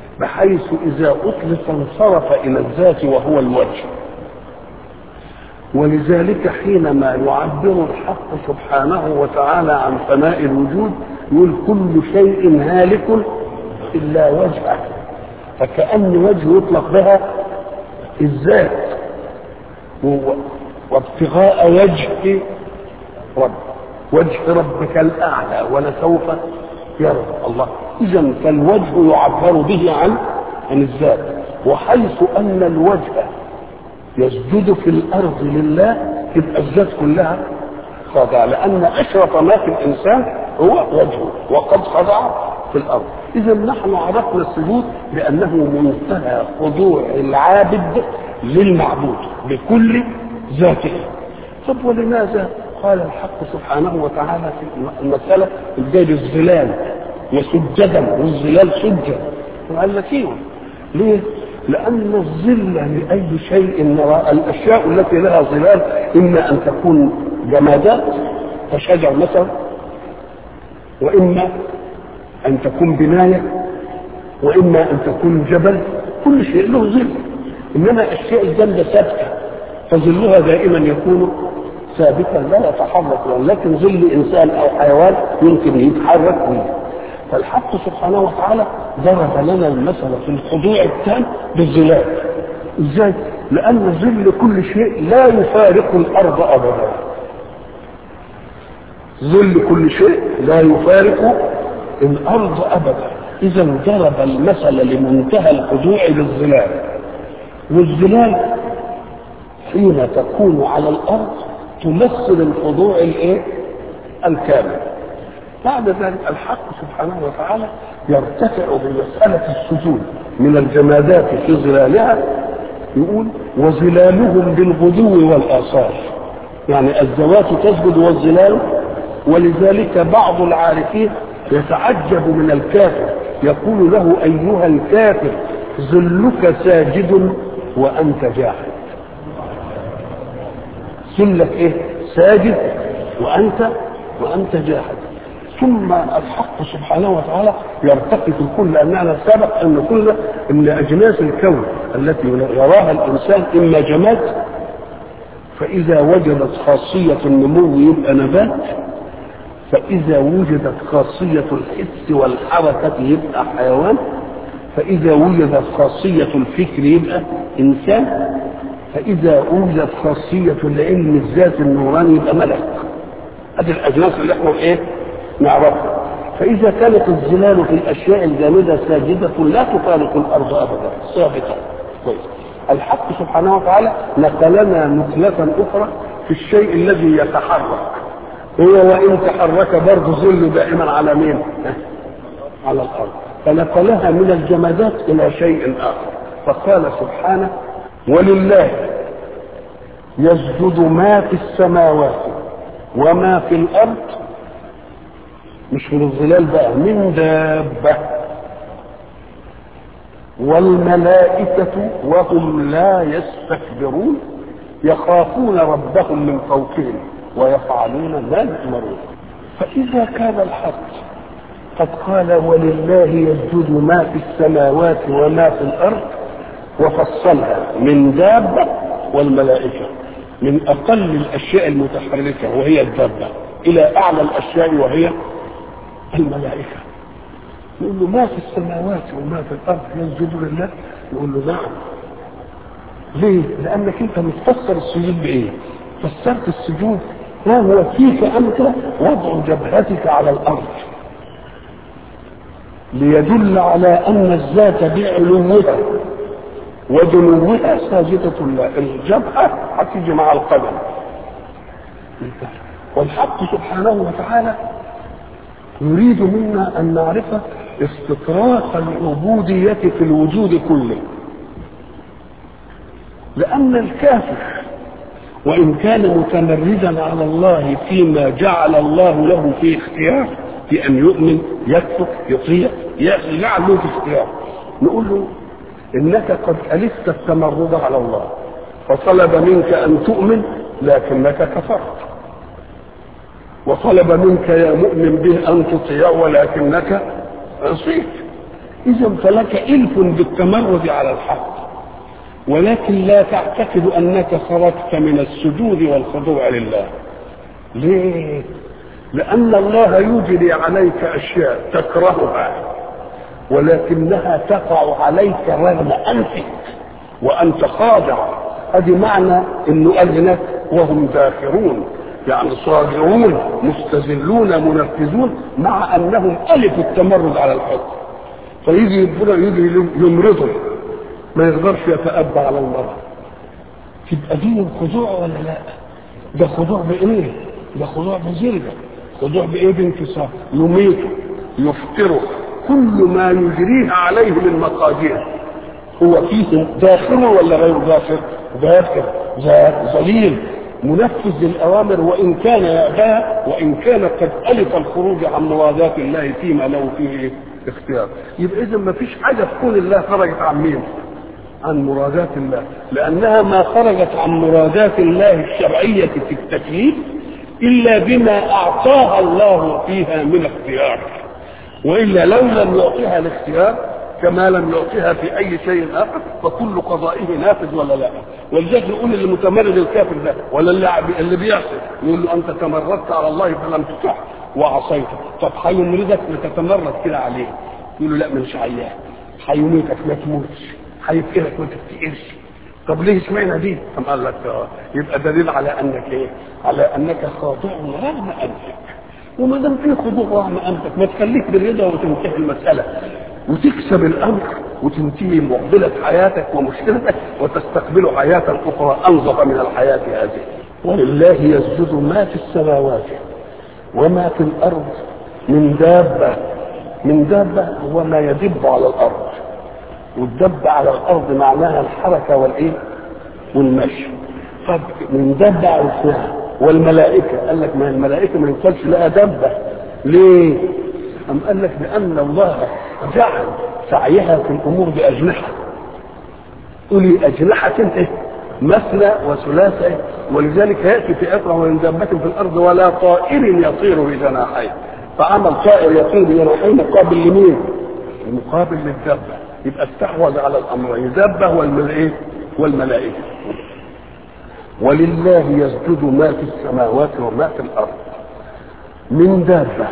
بحيث إذا أطلق انصرف إلى الذات وهو الوجه ولذلك حينما يعبر الحق سبحانه وتعالى عن فناء الوجود يقول كل شيء هالك الا وجهه فكأن وجهه يطلق بها الذات وابتغاء وجه رب وجه ربك الاعلى ولسوف يرى الله اذا فالوجه يعبر به عن عن الذات وحيث ان الوجه يسجد في الارض لله تبقى الذات كلها خاضعه لان اشرف ما في الانسان هو وجهه وقد خضع في الارض اذا نحن عرفنا السجود بانه منتهى خضوع العابد للمعبود بكل ذاته طب ولماذا قال الحق سبحانه وتعالى في المسألة الجاي الظلال وسجدا والظلال سجد قال لك ايه ليه؟ لأن الظل لأي شيء نرى الأشياء التي لها ظلال إما أن تكون جمادات كشجر مثلا وإما أن تكون بناية وإما أن تكون جبل كل شيء له ظل إنما الأشياء الجامدة ثابتة فظلها دائما يكون ثابتا لا يتحرك لكن ظل انسان او حيوان يمكن يتحرك به فالحق سبحانه وتعالى ضرب لنا المثل في الخضوع التام بالظلال ازاي؟ لان ظل كل شيء لا يفارق الارض ابدا ظل كل شيء لا يفارق الارض ابدا اذا ضرب المثل لمنتهى الخضوع بالظلال والظلال حين تكون على الارض تمثل الخضوع الايه الكامل بعد ذلك الحق سبحانه وتعالى يرتفع بمسألة السجود من الجمادات في ظلالها يقول وظلالهم بالغدو والآصال يعني الذوات تسجد والظلال ولذلك بعض العارفين يتعجب من الكافر يقول له أيها الكافر ظلك ساجد وأنت جاحد ظلك ايه ساجد وانت وانت جاحد ثم الحق سبحانه وتعالى يرتقي في الكل لاننا سبق ان كل ان اجناس الكون التي يراها الانسان اما جماد فاذا وجدت خاصيه النمو يبقى نبات فاذا وجدت خاصيه الحس والحركه يبقى حيوان فاذا وجدت خاصيه الفكر يبقى انسان فإذا أوجدت خاصية العلم الذات النوراني يبقى ملك. هذه الأجناس اللي احنا إيه؟ نعرفها. فإذا كانت الظلال في الأشياء الجامدة ساجدة لا تفارق الأرض أبدا، ثابتة. كويس. الحق سبحانه وتعالى نقلنا نقلة أخرى في الشيء الذي يتحرك. هو وإن تحرك برضه ظل دائما على مين؟ على الأرض. فنقلها من الجمادات إلى شيء آخر. فقال سبحانه ولله يسجد ما في السماوات وما في الارض مش من الظلال بقى من دابه والملائكة وهم لا يستكبرون يخافون ربهم من فوقهم ويفعلون ما يؤمرون فإذا كان الحق قد قال ولله يسجد ما في السماوات وما في الأرض وفصلها من دابة والملائكة من أقل الأشياء المتحركة وهي الدابة إلى أعلى الأشياء وهي الملائكة يقول له ما في السماوات وما في الأرض يسجد لله يقول له نعم ليه؟ لأنك أنت متفسر السجود بإيه؟ فسرت السجود ما هو فيك أنت وضع جبهتك على الأرض ليدل على أن الذات بعلوها ودنوها ساجدة الله الجبهة هتيجي مع القدم والحق سبحانه وتعالى يريد منا أن نعرف استطراق العبودية في الوجود كله لأن الكافر وإن كان متمردا على الله فيما جعل الله له في اختيار بأن يؤمن يكفر يطيع يجعل له في اختيار نقول له انك قد الفت التمرد على الله فطلب منك ان تؤمن لكنك كفرت وطلب منك يا مؤمن به ان تطيع ولكنك عصيت اذا فلك الف بالتمرد على الحق ولكن لا تعتقد انك خرجت من السجود والخضوع لله ليه لان الله يجري عليك اشياء تكرهها ولكنها تقع عليك رغم انفك وانت خاضع ادي معنى انه قال هناك وهم داخرون يعني صادرون مستذلون منفذون مع انهم الفوا التمرد على الحكم فيجي ربنا يجي يمرضهم ما يقدرش يتأبى على الله تبقى دي خضوع ولا لا ده خضوع بايه ده خضوع بذله خضوع بايه بانتصار يميته يفطره كل ما يجريه عليه من مقادير هو فيه داخل ولا غير داخل داخل ذليل منفذ للاوامر وان كان يأباها وان كان قد الف الخروج عن مرادات الله فيما له فيه اختيار يبقى اذا ما فيش حاجه تكون الله خرجت عن مين عن مرادات الله لانها ما خرجت عن مرادات الله الشرعيه في التكليف الا بما اعطاها الله فيها من اختيار والا لو لم يعطيها الاختيار كما لم يعطيها في اي شيء اخر فكل قضائه نافذ ولا لا ولذلك نقول اللي متمرد الكافر ده ولا اللي اللي بيعصي نقول له انت تمردت على الله فلم تطع وعصيته طب هيمرضك لتتمرد كده عليه يقول له لا مش عيان هيميتك ما تموتش هيفقرك ما تفتقرش طب ليه اشمعنى دي؟ قام قال لك آه. يبقى دليل على انك ايه؟ على انك خاضع رغم انفك وما دام في خضوع رغم انفك ما تخليك بالرضا وتنتهي المساله وتكسب الامر وتنتهي معضله حياتك ومشكلتك وتستقبل حياه اخرى انظف من الحياه هذه ولله يسجد ما في السماوات وما في الارض من دابه من دابه هو ما يدب على الارض والدب على الارض معناها الحركه والايه والمشي طب من دب على السماء والملائكه قال لك ما الملائكه ما يوصلش لها دبه ليه؟ أم قال لك لأن الله جعل سعيها في الأمور بأجنحة أولي أجنحة إيه؟ مثنى وثلاثة ولذلك يأتي في أسرع من دابة في الأرض ولا طائر يطير بجناحيه فعمل طائر يطير بجناحيه مقابل لمين؟ مقابل للدابة يبقى استحوذ على الأمرين دابة والملائكة والملائكة ولله يسجد ما في السماوات وما في الأرض من دابة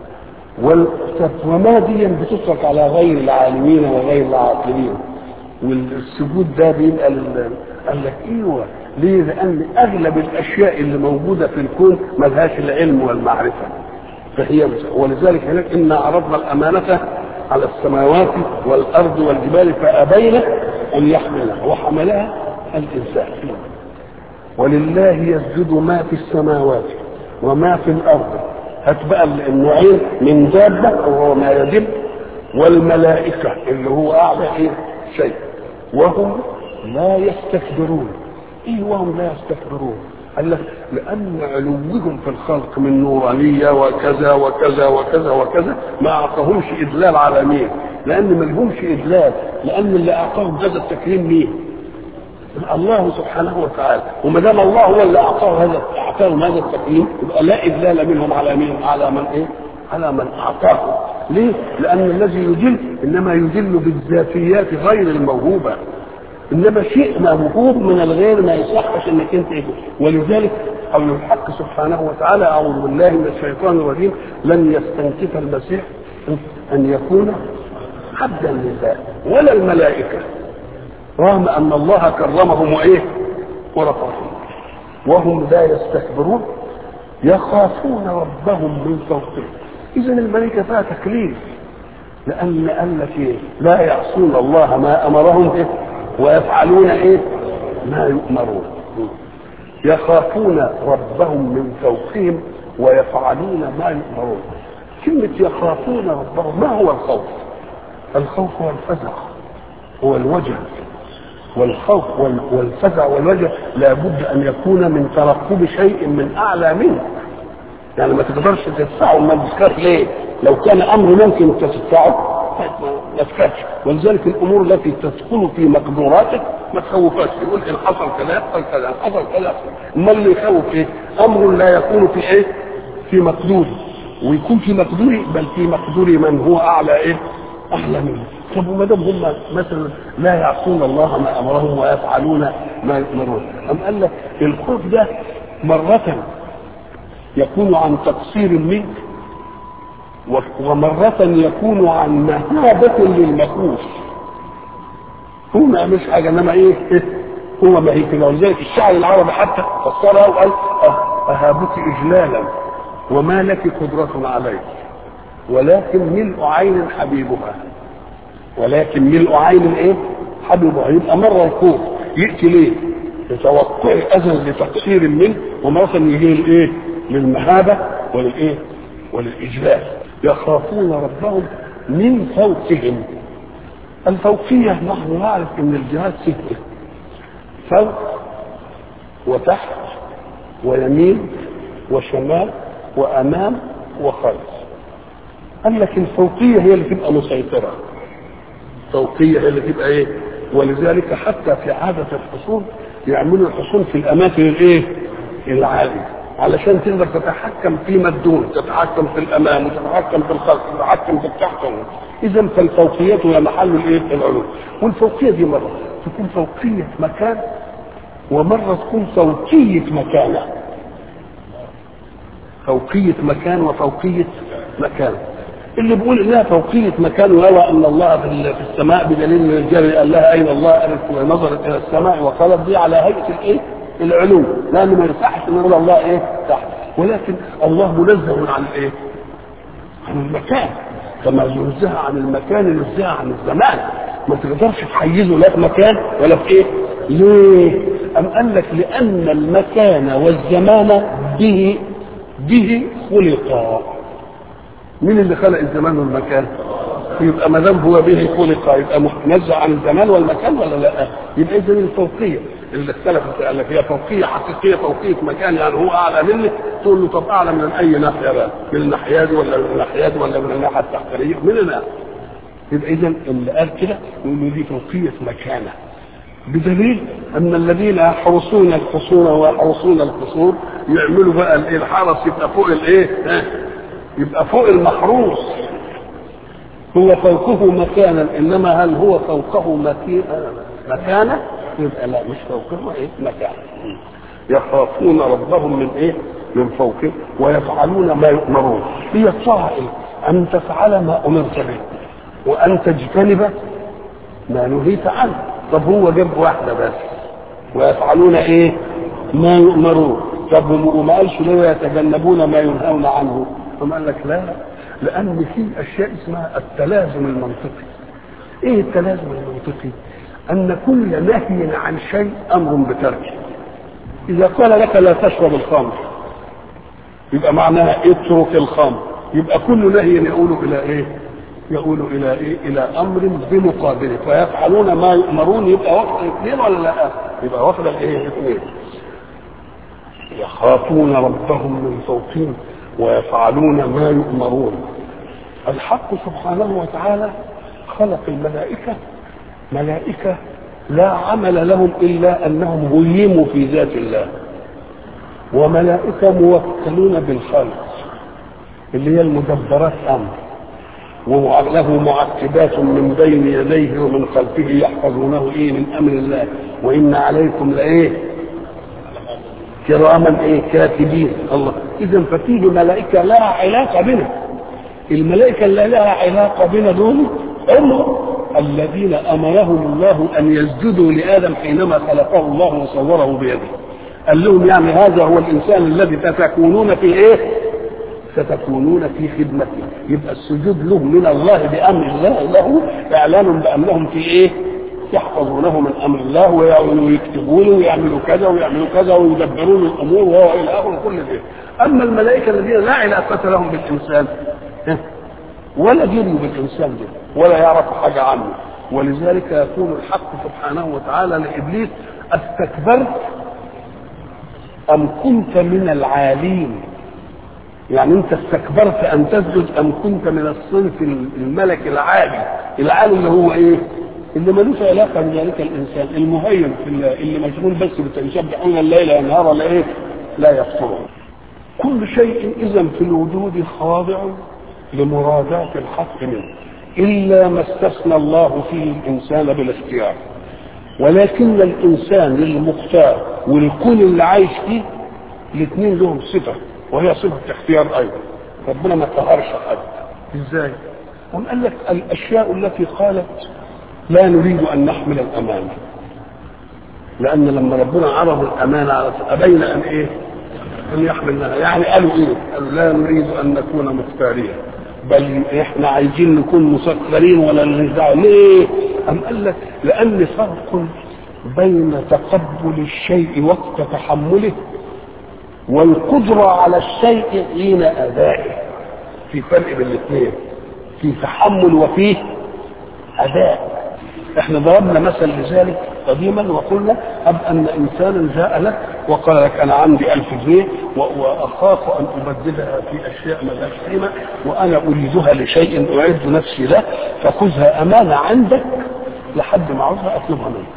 وما دي بتطلق على غير العالمين وغير العاقلين والسجود ده بيبقى قال لك ايوه ليه؟ لان اغلب الاشياء اللي موجوده في الكون ملهاش العلم والمعرفه فهي ولذلك هناك انا عرضنا الامانه على السماوات والارض والجبال فابين ان يحملها وحملها الانسان ولله يسجد ما في السماوات وما في الارض هات بقى النوعين من دابة وهو ما يدب والملائكة اللي هو أعلى إيه شيء وهم لا يستكبرون إيه وهم لا يستكبرون قال لك لأن علوهم في الخلق من نورانية وكذا وكذا وكذا وكذا ما أعطاهمش إدلال على مين لأن ما لهمش إدلال لأن اللي أعطاهم هذا التكريم مين الله سبحانه وتعالى وما دام الله هو اللي اعطاه هذا اعطاهم هذا التكريم يبقى لا اذلال منهم على مين على من ايه؟ على من اعطاه ليه؟ لان الذي يدل انما يدل بالذاتيات غير الموهوبه انما شيء موهوب من الغير ما يصحش انك انت ايه ولذلك قول الحق سبحانه وتعالى اعوذ بالله من الشيطان الرجيم لن يستنكف المسيح ان يكون عبدا لله ولا الملائكه رغم ان الله كرمهم وايه ورفعهم وهم لا يستكبرون يخافون ربهم من فوقهم اذا الملائكه فيها تكليف لان قال لك ايه لا يعصون الله ما امرهم إيه؟ ويفعلون ايه ما يؤمرون يخافون ربهم من فوقهم ويفعلون ما يؤمرون كلمة يخافون ربهم ما هو الخوف الخوف هو الفزع هو الوجل والخوف والفزع والوجع لابد ان يكون من ترقب شيء من اعلى منك يعني ما تقدرش تدفعه ما تذكرش ليه لو كان امر ممكن تدفعه ما تخافش ولذلك الامور التي تدخل في مقدوراتك ما تخوفهاش يقول ان حصل كذا يحصل كذا ان حصل كذا امال اللي يخوف ايه؟ امر لا يكون في ايه؟ في مقدوري ويكون في مقدوري بل في مقدور من هو اعلى ايه؟ اعلى منه طب وما دام هم مثلا لا يعصون الله ما امرهم ويفعلون ما يؤمرون ام قال لك الخوف ده مره يكون عن تقصير منك ومرة يكون عن مهابة للمخوف هو ما يعملش حاجة انما ايه هو ما هي كده ولذلك الشعر العربي حتى فسرها وقال اهابك اجلالا وما لك قدرة عليه ولكن ملء عين حبيبها ولكن ملء عين ايه حبيبها يبقى مرة الخوف يأتي ليه لتوقع اذى لتقصير منه ومرة يجي الايه للمهابة وللايه وللاجلال يخافون ربهم من فوقهم الفوقية نحن نعرف ان الجهات ستة فوق وتحت ويمين وشمال وامام وخلف قال لك الفوقية هي اللي تبقى مسيطرة فوقية هي اللي تبقى ايه ولذلك حتى في عادة الحصون يعملوا الحصون في الاماكن الايه العالية علشان تقدر تتحكم فيما الدون تتحكم في الامام وتتحكم في الخلف تتحكم في التحت اذا فالفوقية هي محل الايه العلو والفوقية دي مرة تكون فوقية مكان ومرة تكون فوقية مكانة فوقية مكان وفوقية مكان اللي بيقول انها فوقية مكان ويرى ان الله في السماء بدليل ان الجاري قال لها اين الله قالت ونظرت الى السماء وقالت دي على هيئة الايه؟ العلو لانه ما يصحش ان نقول الله ايه؟ تحت ولكن الله منزه عن الايه؟ عن المكان كما ينزه عن المكان ينزه عن الزمان ما تقدرش تحيزه لا في مكان ولا في ايه؟ ليه؟ أم قال لك لأن المكان والزمان به به خلقا مين اللي خلق الزمان والمكان؟ يبقى ما دام هو به خلق يبقى منزه عن الزمان والمكان ولا لا؟ يبقى اذا الفوقيه اللي اختلفت قال لك هي فوقيه حقيقيه فوقيه مكان يعني هو اعلى منك تقول له طب اعلى من اي ناحيه بقى؟ من الناحيه دي ولا من الناحيه دي ولا من الناحيه التحتانيه؟ من هنا يبقى اذا اللي قال كده يقول له دي فوقيه مكانه بدليل ان الذين يحرسون الحصون ويحرسون القصور يعملوا بقى الايه الحرس يبقى فوق الايه؟ يبقى فوق المحروس هو فوقه مكانا انما هل هو فوقه مكانه؟ يبقى لا مش فوقه ايه؟ مكانه يخافون ربهم من ايه؟ من فوقه ويفعلون ما يؤمرون هي الطاعه ايه؟ ان تفعل ما امرت به وان تجتنب ما نهيت عنه طب هو جاب واحده بس ويفعلون ايه ما يؤمرون طب وما قالش ليه يتجنبون ما ينهون عنه ثم قال لك لا لان في اشياء اسمها التلازم المنطقي ايه التلازم المنطقي ان كل نهي عن شيء امر بتركه اذا قال لك لا تشرب الخمر يبقى معناها اترك الخمر يبقى كل نهي يقول الى ايه يقول الى ايه الى امر بمقابله فيفعلون ما يؤمرون يبقى واخد اثنين ولا لا يبقى واخد الايه اثنين يخافون ربهم من فوقهم ويفعلون ما يؤمرون الحق سبحانه وتعالى خلق الملائكة ملائكة لا عمل لهم إلا أنهم غيموا في ذات الله وملائكة موكلون بالخلق اللي هي المدبرات أمر وله معقبات من بين يديه ومن خلفه يحفظونه ايه من امر الله وان عليكم لايه كراما ايه كاتبين الله اذا ففيه ملائكه لها علاقه بنا الملائكه اللي لها علاقه بنا دول هم الذين امرهم الله ان يسجدوا لادم حينما خلقه الله وصوره بيده قال لهم يعني هذا هو الانسان الذي ستكونون في ايه ستكونون في خدمته يبقى السجود له من الله بامر الله له اعلان بانهم في ايه يحفظونه من امر الله ويكتبونه ويعملوا كذا ويعملوا كذا ويدبرون الامور وهو الى اخره كل ذلك اما الملائكه الذين لا علاقه لهم بالانسان ولا جريوا بالانسان ده ولا يعرفوا حاجه عنه ولذلك يقول الحق سبحانه وتعالى لابليس استكبرت ام كنت من العالين يعني انت استكبرت ان تسجد ام كنت من الصنف الملك العالي العالي اللي هو ايه اللي ملوش علاقه بذلك الانسان المهيم في اللي مشغول بس يسبحون الليل والنهار ولا ايه لا يفطرون كل شيء اذا في الوجود خاضع لمراجعه الحق منه إلا ما استثنى الله فيه الإنسان بالاختيار ولكن الإنسان المختار والكون اللي عايش فيه الاثنين لهم صفة وهي صفة اختيار أيضا ربنا ما قهرش حد ازاي؟ قام قال لك الأشياء التي قالت لا نريد أن نحمل الأمانة لأن لما ربنا عرض الأمانة على أبين أن إيه؟ أن يحملناها يعني قالوا إيه؟ قالوا لا نريد أن نكون مختارين بل احنا عايزين نكون مسكرين ولا نرجع ليه؟ أم قال لك لأن فرق بين تقبل الشيء وقت تحمله والقدرة على الشيء حين أدائه في فرق بين الاثنين في تحمل وفيه أداء احنا ضربنا مثل لذلك قديما وقلنا أب أن إنسانا جاء لك وقال لك أنا عندي ألف جنيه وأخاف أن أبدلها في أشياء ما لهاش قيمة وأنا أريدها لشيء أعد نفسي له فخذها أمانة عندك لحد ما عاوزها أطلبها منك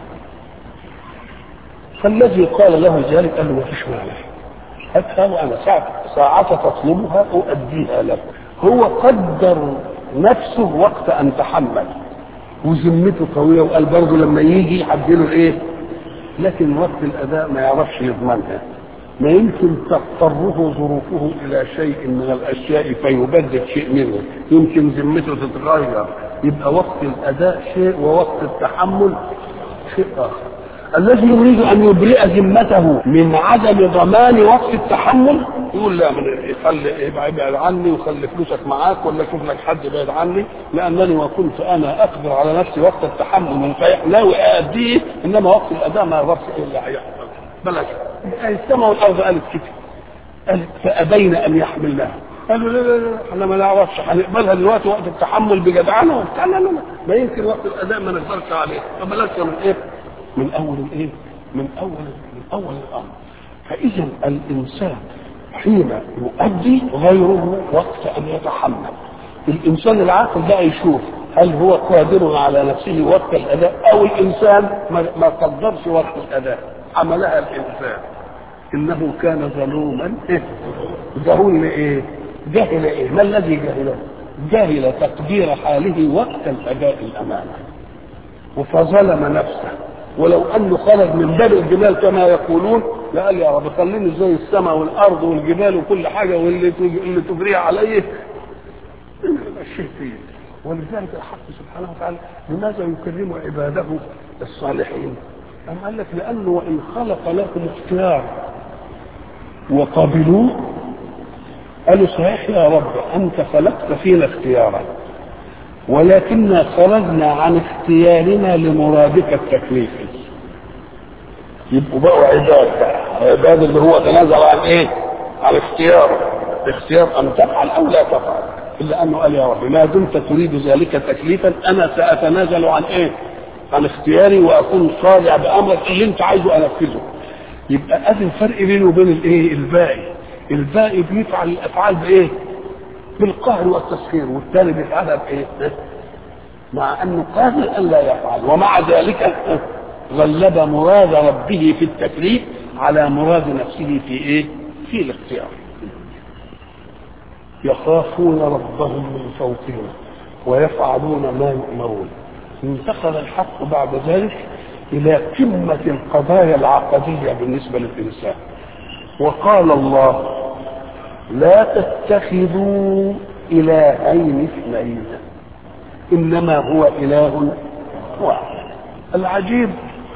فالذي قال له ذلك قال له ما فيش مانع هاتها وأنا ساعة ساعة تطلبها أؤديها لك هو قدر نفسه وقت أن تحمل وذمته قوية وقال برضه لما يجي هديله إيه لكن وقت الأداء ما يعرفش يضمنها ما يمكن تضطره ظروفه إلى شيء من الأشياء فيبدل شيء منه يمكن ذمته تتغير يبقى وقت الأداء شيء ووقت التحمل شيء آخر الذي يريد ان يبرئ ذمته من عدم ضمان وقت التحمل يقول لا من خلي ابعد عني وخلي فلوسك معاك ولا شوف لك حد بعيد عني لانني وكنت انا اقدر على نفسي وقت التحمل من صحيح ناوي ااديه انما وقت الاداء ما يعرفش ايه اللي هيحصل بلاش السماء والارض قالت كده قالت فابين ان يحملناها قالوا لا لا لا احنا ما نعرفش هنقبلها دلوقتي وقت التحمل بجدعنه وبتاع لا لا لا ما يمكن وقت الاداء ما نقدرش عليه فبلاش من ايه من اول الايه من اول من اول الامر فاذا الانسان حين يؤدي غيره وقت ان يتحمل الانسان العاقل بقى يشوف هل هو قادر على نفسه وقت الاداء او الانسان ما قدرش وقت الاداء عملها الانسان انه كان ظلوما إيه؟ جهول ايه جهل ايه ما الذي جهله جهل تقدير حاله وقت الاداء الامانه فظلم نفسه ولو انه خرج من باب الجبال كما يقولون لقال يا رب خليني زي السماء والارض والجبال وكل حاجه واللي اللي تجري عليه الشيء فيه ولذلك الحق سبحانه وتعالى لماذا يكرم عباده الصالحين؟ أم قال لك لأنه وإن خلق لكم اختيار وقبلوه قالوا صحيح يا رب أنت خلقت فينا اختيارا ولكننا خرجنا عن اختيارنا لمرادك التكليفي يبقوا بقوا عباد بقى عباد اللي هو تنازل عن ايه؟ عن اختياره اختيار ان تفعل او لا تفعل الا انه قال يا رب ما دمت تريد ذلك تكليفا انا ساتنازل عن ايه؟ عن اختياري واكون خاضع بامرك اللي انت عايزه انفذه يبقى ادي الفرق بينه وبين الايه؟ الباقي الباقي بيفعل الافعال بايه؟ بالقهر والتسخير والثاني بيفعلها بايه؟ مع انه قادر ان لا يفعل ومع ذلك غلب مراد ربه في التكليف على مراد نفسه في ايه؟ في الاختيار. يخافون ربهم من فوقهم ويفعلون ما يؤمرون. انتقل الحق بعد ذلك الى قمه القضايا العقديه بالنسبه للانسان. وقال الله لا تتخذوا إلهين اثنين إنما هو إله واحد العجيب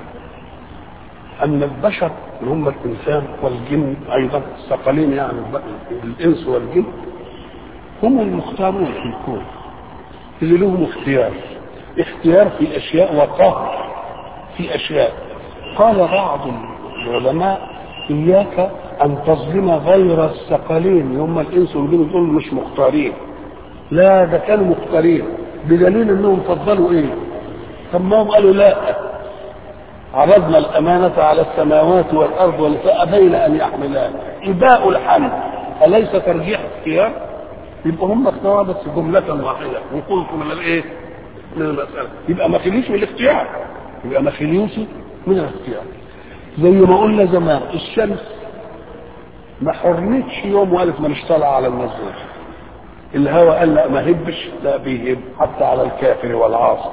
أن البشر اللي هم الإنسان والجن أيضا الثقلين يعني الإنس والجن هم المختارون في الكون اللي لهم اختيار اختيار في أشياء وقهر في أشياء قال بعض العلماء إياك أن تظلم غير الثقلين هم الإنس والجن دول مش مختارين لا ده كانوا مختارين بدليل انهم فضلوا ايه طب ما هم قالوا لا عرضنا الأمانة على السماوات والأرض فأبين أن يحملها إباء الحمل أليس ترجيح اختيار؟ يبقى هم اختاروا بس جملة واحدة وقلت من الإيه؟ من المسألة يبقى ما خليش من الاختيار يبقى ما خليوش من الاختيار زي ما قلنا زمان الشمس ما حرمتش يوم وقالت ما طالعة على الناس الهوى قال لا ما هبش لا بيهب حتى على الكافر والعاصي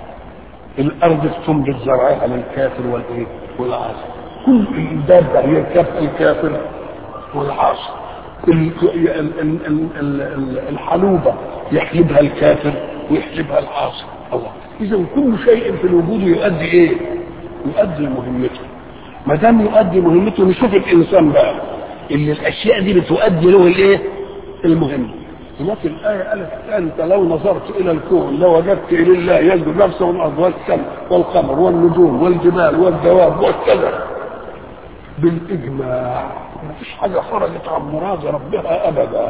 الارض تنبت زرعها للكافر والايه والعاصي كل الدابه يركب الكافر والعاصي ال- ال- ال- ال- ال- الحلوبه يحلبها الكافر ويحلبها العاصي الله اذا كل شيء في الوجود يؤدي ايه يؤدي مهمته ما دام يؤدي مهمته نشوف الانسان بقى اللي الاشياء دي بتؤدي له الايه المهمه هناك الآية قالت أنت لو نظرت إلى الكون لوجدت لله يسجد نفسه والأرض والسماء والقمر والنجوم والجبال والدواب والشجر بالإجماع ما فيش حاجة خرجت عن مراد ربها أبدا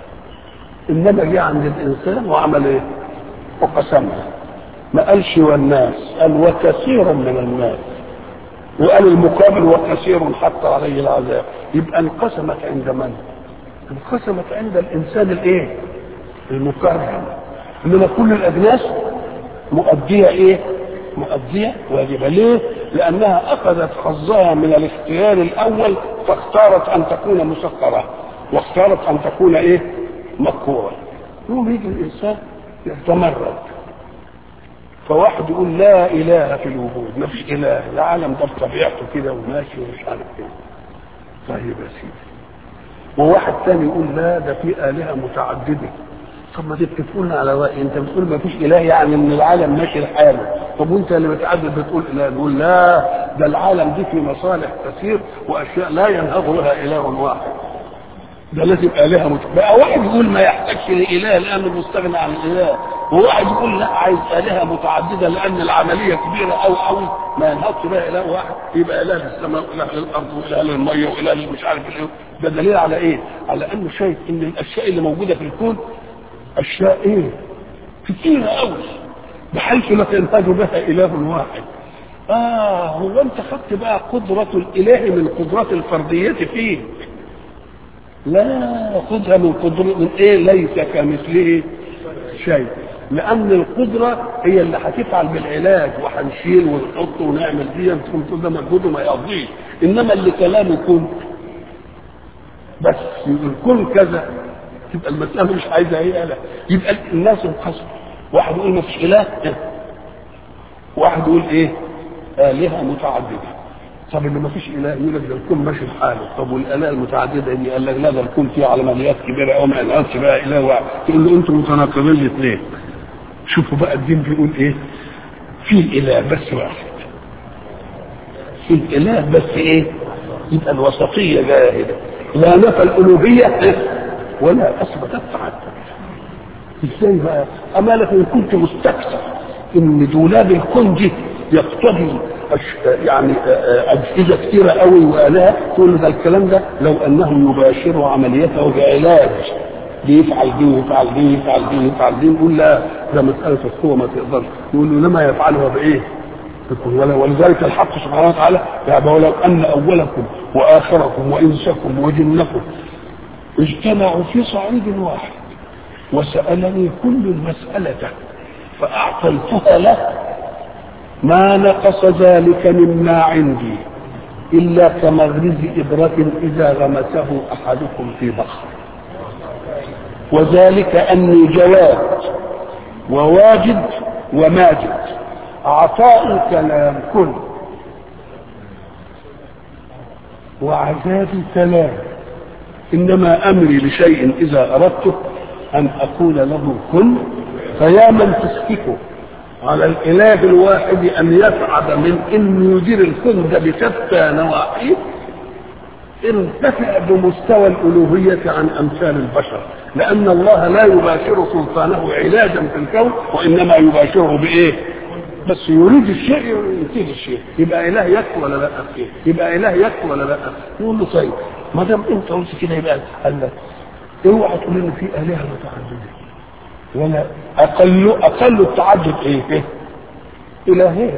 إنما جه عند الإنسان وعمل إيه؟ وقسمها ما قالش والناس قال وكثير من الناس وقال المقابل وكثير حتى عليه العذاب يبقى انقسمت عند من؟ انقسمت عند الانسان الايه المكرم انما كل الاجناس مؤديه ايه مؤديه واجبه ليه لانها اخذت حظها من الاختيار الاول فاختارت ان تكون مسخره واختارت ان تكون ايه مكروره يوم يجي الانسان يتمرد فواحد يقول لا اله في الوجود ما فيش اله العالم ده بطبيعته كده وماشي ومش عارف ايه طيب يا سيدي وواحد تاني يقول لا ده في آلهة متعددة طب ما تتفقون على رأي انت بتقول ما فيش إله يعني ان العالم ماشي لحاله طب وانت اللي متعدد بتقول إله نقول لا ده العالم دي في مصالح كثير وأشياء لا ينهض لها إله واحد ده لازم آلهة مت... بقى واحد يقول ما يحتاجش لإله لأنه مستغنى عن الإله وواحد يقول لا عايز آلهة متعددة لأن العملية كبيرة أو أو ما ينهضش لها إله واحد يبقى إله للسماء وإله للأرض وإله للمية وإله مش عارف الإيه ده دليل على إيه؟ على أنه شايف إن الأشياء اللي موجودة في الكون أشياء إيه؟ كتيرة أوي بحيث لا تنتج بها إله واحد آه هو أنت خدت بقى قدرة الإله من قدرات الفردية فيك لا خدها من قدرة من ايه ليس كمثله شيء لان القدرة هي اللي هتفعل بالعلاج وهنشيل ونحط ونعمل دي تقوم تقول ده مجهود وما يقضيش انما اللي كلامه كن بس الكون كذا تبقى المسألة مش عايزة ايه لا يبقى الناس انقسموا واحد يقول ما فيش اله واحد يقول ايه آلهة متعددة طب اللي ما فيش اله يقول لك ده الكون ماشي بحاله طب والاله المتعدده دي قال لك لا ده الكون فيه عمليات كبيره قوي ما ينقصش بقى اله واحد تقول له انتم متناقضين الاثنين شوفوا بقى الدين بيقول ايه في اله بس واحد في اله بس ايه يبقى الوسطيه جاهده لا نفى الالوهيه ولا اثبت التعدد ازاي بقى امالك ان كنت مستكثر ان دولاب الكون دي يقتضي يعني اجهزه كثيره قوي والها تقول ده الكلام ده لو انه يباشر عمليته بعلاج بيفعل دي ويفعل دي ويفعل دي ويفعل دي نقول لا ده مساله القوه ما تقدرش نقول له لما يفعلها بايه؟ ولذلك الحق سبحانه وتعالى يا ولو ان اولكم واخركم وانسكم وجنكم اجتمعوا في صعيد واحد وسالني كل مسالته فاعطيتها له ما نقص ذلك مما عندي إلا كمغرز إبرة إذا غمسه أحدكم في بحر وذلك أني جواد وواجد وماجد عطاء الكلام كل وعذابي كلام إنما أمري لشيء إذا أردته أن أقول له كن فيا من تسكته على الاله الواحد ان يسعد من ان يدير الكون ده بشتى نواحيه ارتفع بمستوى الالوهيه عن امثال البشر لان الله لا يباشر سلطانه علاجا في الكون وانما يباشره بايه؟ بس يريد الشيء ينتهي الشيء يبقى اله يكفي ولا لا؟ يبقى اله يكفي ولا لا؟ نقول له طيب ما دام انت قلت كده يبقى قال لك اوعى تقول ان في الهه متعدده ولا اقل اقل التعدد ايه؟ إيه؟ الهين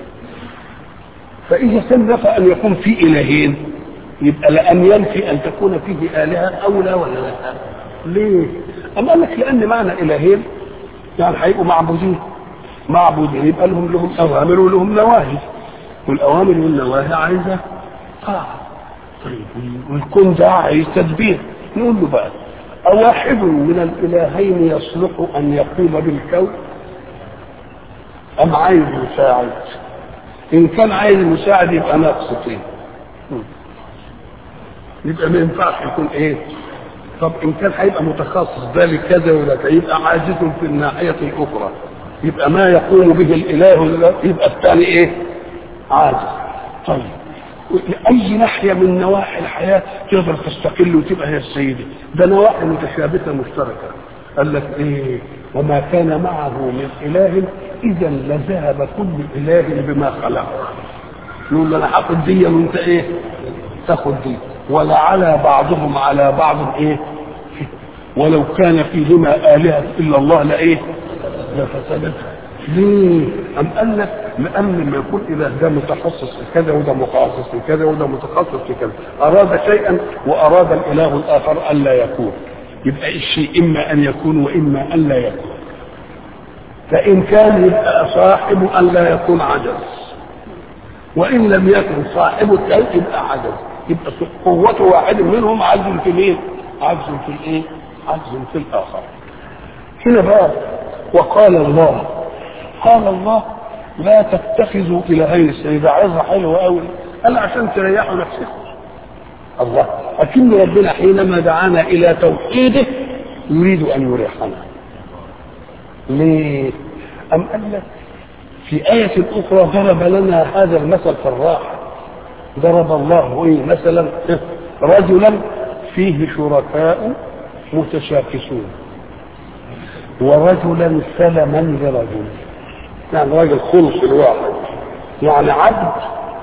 فاذا كان نفى ان يكون في الهين يبقى لان ينفي ان تكون فيه الهه اولى ولا لا؟ ليه؟ اما قال لك لان معنى الهين يعني هيبقوا معبودين معبودين يبقى لهم لهم اوامر ولهم نواهي والاوامر والنواهي عايزه طاعه طيب والكون ده عايز تدبير نقول له بقى أواحد من الإلهين يصلح أن يقوم بالكون أم عايز مساعد إن كان عايز مساعد يبقى نقص فيه يبقى ما ينفعش يكون إيه طب إن كان هيبقى متخصص ده لكذا ولا كذا يبقى عاجز في الناحية الأخرى يبقى ما يقوم به الإله يبقى الثاني إيه عاجز طيب اي ناحيه من نواحي الحياه تقدر تستقل وتبقى هي السيده ده نواحي متشابكه مشتركه قال لك ايه وما كان معه من اله اذا لذهب كل اله بما خلق يقول له انا هاخد دي وانت ايه تاخد دي ولا على بعضهم على بعض ايه ولو كان فيهما الهه الا الله لايه لفسدتها ليه؟ أم قال لك لأن لما يكون إذا ده متخصص في كذا وده متخصص في كذا وده متخصص في كذا أراد شيئا وأراد الإله الآخر ألا يكون يبقى الشيء إما أن يكون وإما أن لا يكون فإن كان يبقى صاحب أن لا يكون عجز وإن لم يكن صاحب الكون يبقى عجز يبقى قوة واحد منهم عجز في مين؟ عجز في الإيه؟ عجز في الآخر هنا بقى وقال الله قال الله لا تتخذوا الهين السيد عايزها حلوه قوي قال عشان تريحوا نفسكم الله لكن ربنا حينما دعانا الى توحيده يريد ان يريحنا ليه ام قال لك في آية أخرى ضرب لنا هذا المثل في الراحة ضرب الله إيه مثلا رجلا فيه شركاء متشاكسون ورجلا سلما لرجل يعني راجل خلص الواحد يعني عبد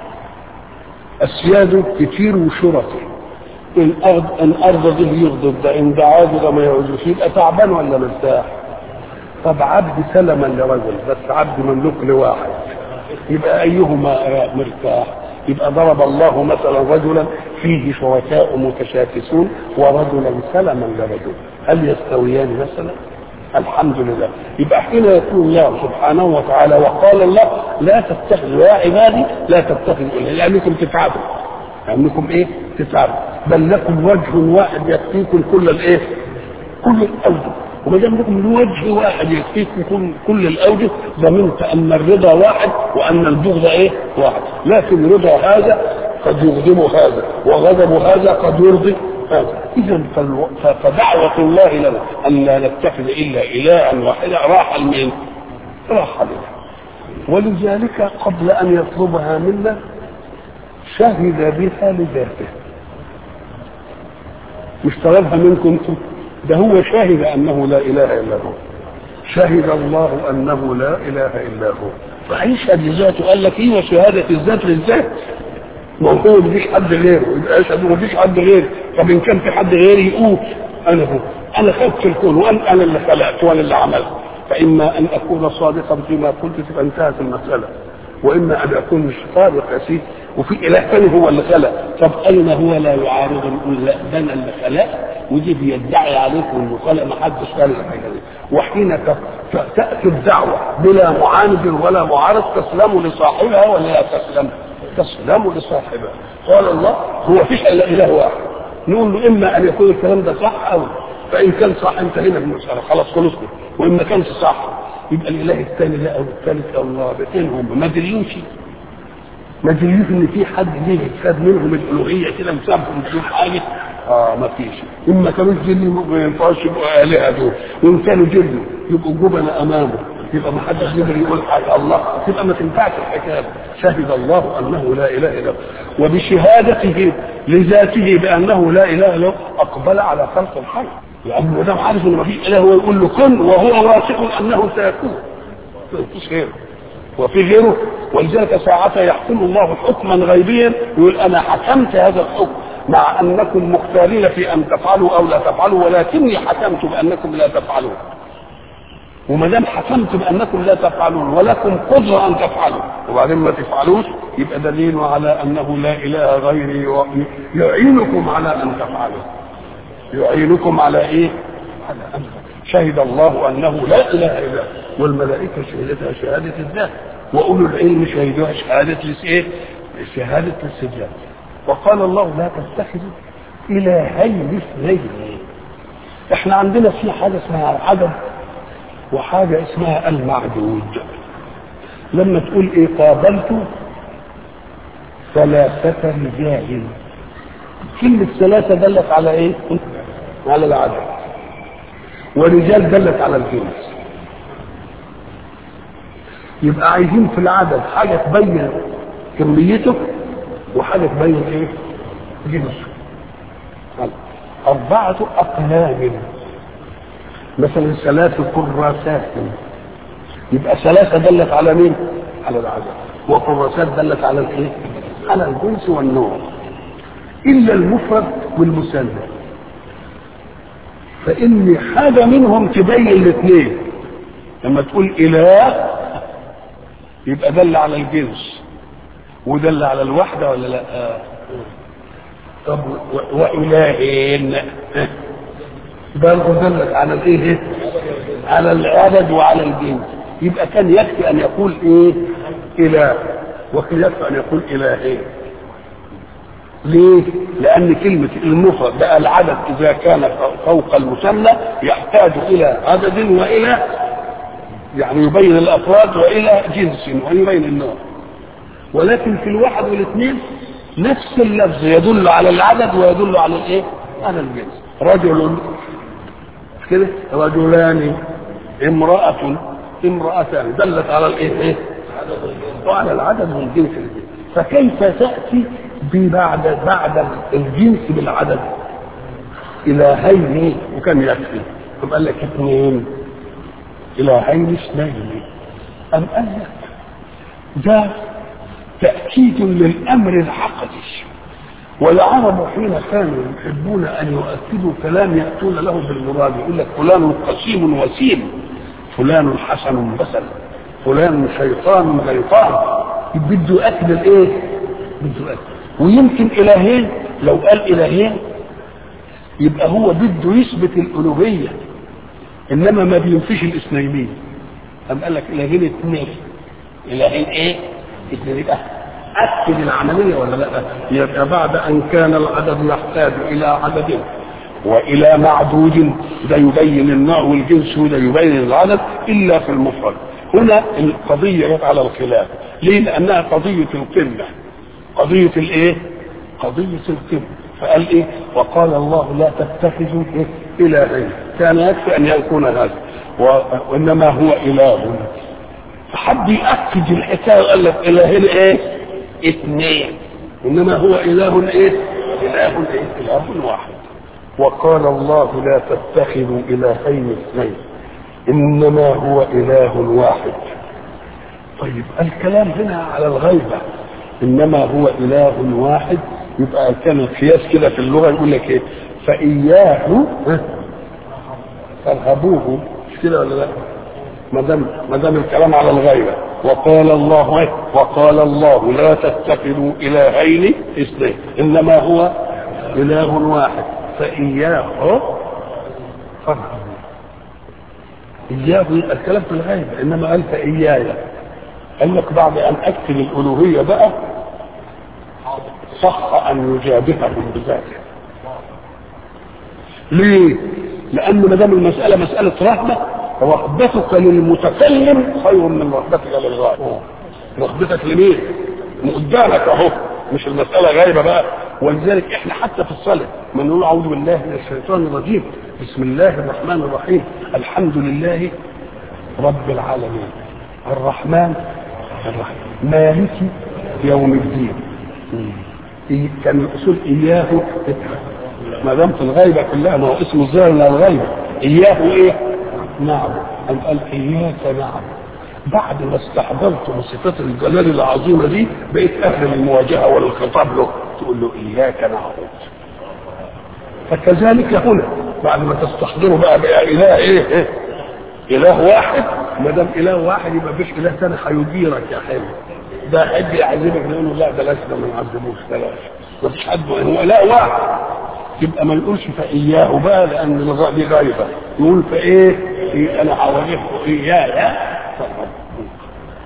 اسياده كتير وشركه ان ارض ان ارض ده يغضب ده ان دعاه ده ما يعوزوش يبقى تعبان ولا مرتاح طب عبد سلما لرجل بس عبد مملوك لواحد يبقى ايهما مرتاح يبقى ضرب الله مثلا رجلا فيه شركاء متشاكسون ورجلا سلما لرجل هل يستويان مثلا الحمد لله يبقى حين يقول الله سبحانه وتعالى وقال الله لا تتخذوا يا عبادي لا تتخذوا إله لأنكم تتعبوا لأنكم إيه تتعبوا بل لكم وجه واحد يكفيكم كل الإيه كل الأوجه وما دام لكم وجه واحد يكفيكم كل, كل الأوجه ضمنت أن الرضا واحد وأن البغض إيه واحد لكن رضا هذا قد يغضب هذا وغضب هذا قد يرضي هذا اذا فدعوه الله لنا ان لا نتخذ الا الها واحدا راح لمين؟ راح لنا ولذلك قبل ان يطلبها منا شهد بها لذاته مش طلبها منكم انتم ده هو شهد انه لا اله الا هو شهد الله انه لا اله الا هو فهيشهد لذاته قال لك ايه شهاده الذات للذات ما هو مفيش حد غيره يبقى اشهد مفيش حد غيره طب ان كان في حد غيري يقول انا هو انا خدت الكون وانا انا اللي خلقت وانا اللي عملت فاما ان اكون صادقا فيما قلت تبقى انتهت المساله واما ان اكون مش صادق يا سيدي وفي اله ثاني هو اللي خلق طب اين هو لا يعارض يقول لا ده انا اللي خلق ودي بيدعي عليكم انه خلق ما حدش خلق الحاجه دي وحين تاتي الدعوه بلا معاند ولا معارض تسلم لصاحبها ولا لا تسلم؟ تسلم لصاحبها قال الله هو فيش الا اله واحد نقول له اما ان يكون الكلام ده صح او فان كان صح انتهينا من المساله خلاص خلصنا واما كانش صح يبقى الاله الثاني ده او الثالث او الرابع هم ما دريوش ما دريوش ان في حد ليه خد منهم الالوهيه كده مسامحهم بدون حاجه اه ما فيش اما كانوا جن ما ينفعش يبقوا الهه دول وان كانوا جن يبقوا جبنة امامه يبقى ما حدش يقدر يقول حاجه الله تبقى ما تنفعش الحكايه شهد الله انه لا اله الا هو وبشهادته لذاته بانه لا اله الا هو اقبل على خلق الخلق لانه دام عارف ان ما فيش اله هو يقول له كن وهو واثق انه سيكون ما فيش غيره وفي غيره ولذلك ساعتها يحكم الله حكما غيبيا يقول انا حكمت هذا الحكم مع انكم مختارين في ان تفعلوا او لا تفعلوا ولكني حكمت بانكم لا تفعلون وما دام حكمت بانكم لا تفعلون ولكم قدره ان تفعلوا وبعدين ما تفعلوش يبقى دليل على انه لا اله غيري يعينكم على ان تفعلوا يعينكم على ايه؟ على ان شهد الله انه لا اله الا هو والملائكه شهدتها شهاده الذات واولو العلم شهدوها شهاده ايه؟ شهاده الاستجابه وقال الله لا تتخذوا الهين اثنين احنا عندنا في حاجه اسمها العدد وحاجه اسمها المعدود لما تقول ايه قابلت ثلاثة رجال كلمة ثلاثة دلت على ايه؟ على العدد ورجال دلت على الجنس يبقى عايزين في العدد حاجة تبين كميته وحاجة تبين ايه؟ جنسه أربعة أقلام مثلا ثلاث كراسات يبقى ثلاثة دلت على مين؟ على العدد وكراسات دلت على الايه؟ على الجنس والنوع إلا المفرد والمثنى فإن حاجة منهم تبين الاثنين لما تقول إله يبقى دل على الجنس ودل على الوحدة ولا لا؟ طب وإلهين برضه دلت على الايه؟ على العدد وعلى الجنس يبقى كان يكفي ان يقول ايه؟ اله وكان يكفي ان يقول الهين ليه؟ لأن كلمة المفرد بقى العدد إذا كان فوق المثنى يحتاج إلى عدد وإلى يعني يبين الأفراد وإلى جنس ويبين النوع ولكن في الواحد والاثنين نفس اللفظ يدل على العدد ويدل على الايه؟ على الجنس رجل مش كده؟ رجلان امرأة امرأتان دلت على الايه؟ ايه؟ وعلى العدد والجنس فكيف تأتي بعد بعد الجنس بالعدد إلهين وكم يكفي؟ طب قال لك اثنين إلهين اثنين أم قال لك ده تأكيد للأمر العقدي والعرب حين كانوا يحبون أن يؤكدوا كلام يأتون له بالمراد يقول لك فلان قسيم وسيم فلان حسن بسل فلان شيطان غيطان بده يؤكد الايه؟ بده يؤكد ويمكن إلهين لو قال إلهين يبقى هو بده يثبت الألوهية إنما ما بينفيش الاثنينين أم قال لك إلهين اثنين إلهين إيه؟ اثنين يبقى أكد العملية ولا لا؟ يبقى بعد أن كان العدد يحتاج إلى عدد وإلى معدود ده يبين النوع والجنس وده يبين العدد إلا في المفرد هنا القضية جت على الخلاف ليه؟ لأنها قضية القمة قضية الإيه؟ قضية القمة فقال إيه؟ وقال الله لا تتخذوا إيه؟ إلهين كان يكفي أن يكون هذا وإنما هو إله فحب يأكد الحكاية وقال لك إلهين إيه؟ اثنين إنما هو إله إيه؟ إله إيه؟ إله واحد وقال الله لا تتخذوا إلهين اثنين إنما هو إله واحد طيب الكلام هنا على الغيبة إنما هو إله واحد يبقى كان القياس كده في اللغة يقول لك إيه فإياه فارهبوه مش كده ولا لا؟ ما دام ما دام الكلام على الغيبه وقال الله إيه؟ وقال الله لا تتخذوا الهين اثنين انما هو اله واحد فاياه فارهبوا اياه الكلام في الغيبه انما قال فاياي قال لك بعد ان اكد الالوهيه بقى صح ان يجابههم بذلك ليه؟ لان ما دام المساله مساله رهبه رغبتك للمتكلم خير من رغبتك للغائب رغبتك لمين؟ قدامك اهو مش المساله غايبه بقى ولذلك احنا حتى في الصلاه ما نقول اعوذ بالله من الشيطان الرجيم بسم الله الرحمن الرحيم الحمد لله رب العالمين الرحمن الرحيم مالك يوم الدين كان الاصول اياه ما دام في الغيبه كلها ما هو اسم الظاهر من الغيبه اياه ايه؟ نعبد أم قال إياك نعبد بعد ما استحضرت من صفات الجلال العظيمة دي بقيت أهل للمواجهة والخطاب له تقول له إياك نعبد فكذلك هنا بعد ما تستحضروا بقى بقى إله إيه, إيه؟ إله واحد ما دام إله واحد يبقى مفيش إله ثاني هيديرك يا حلو ده حد يعذبك نقول له لا بلاش ده ما نعذبوش بلاش مفيش حد هو لا واحد يبقى ما نقولش فإياه بقى لأن دي غايبة نقول فإيه إيه انا هوريكم ايايا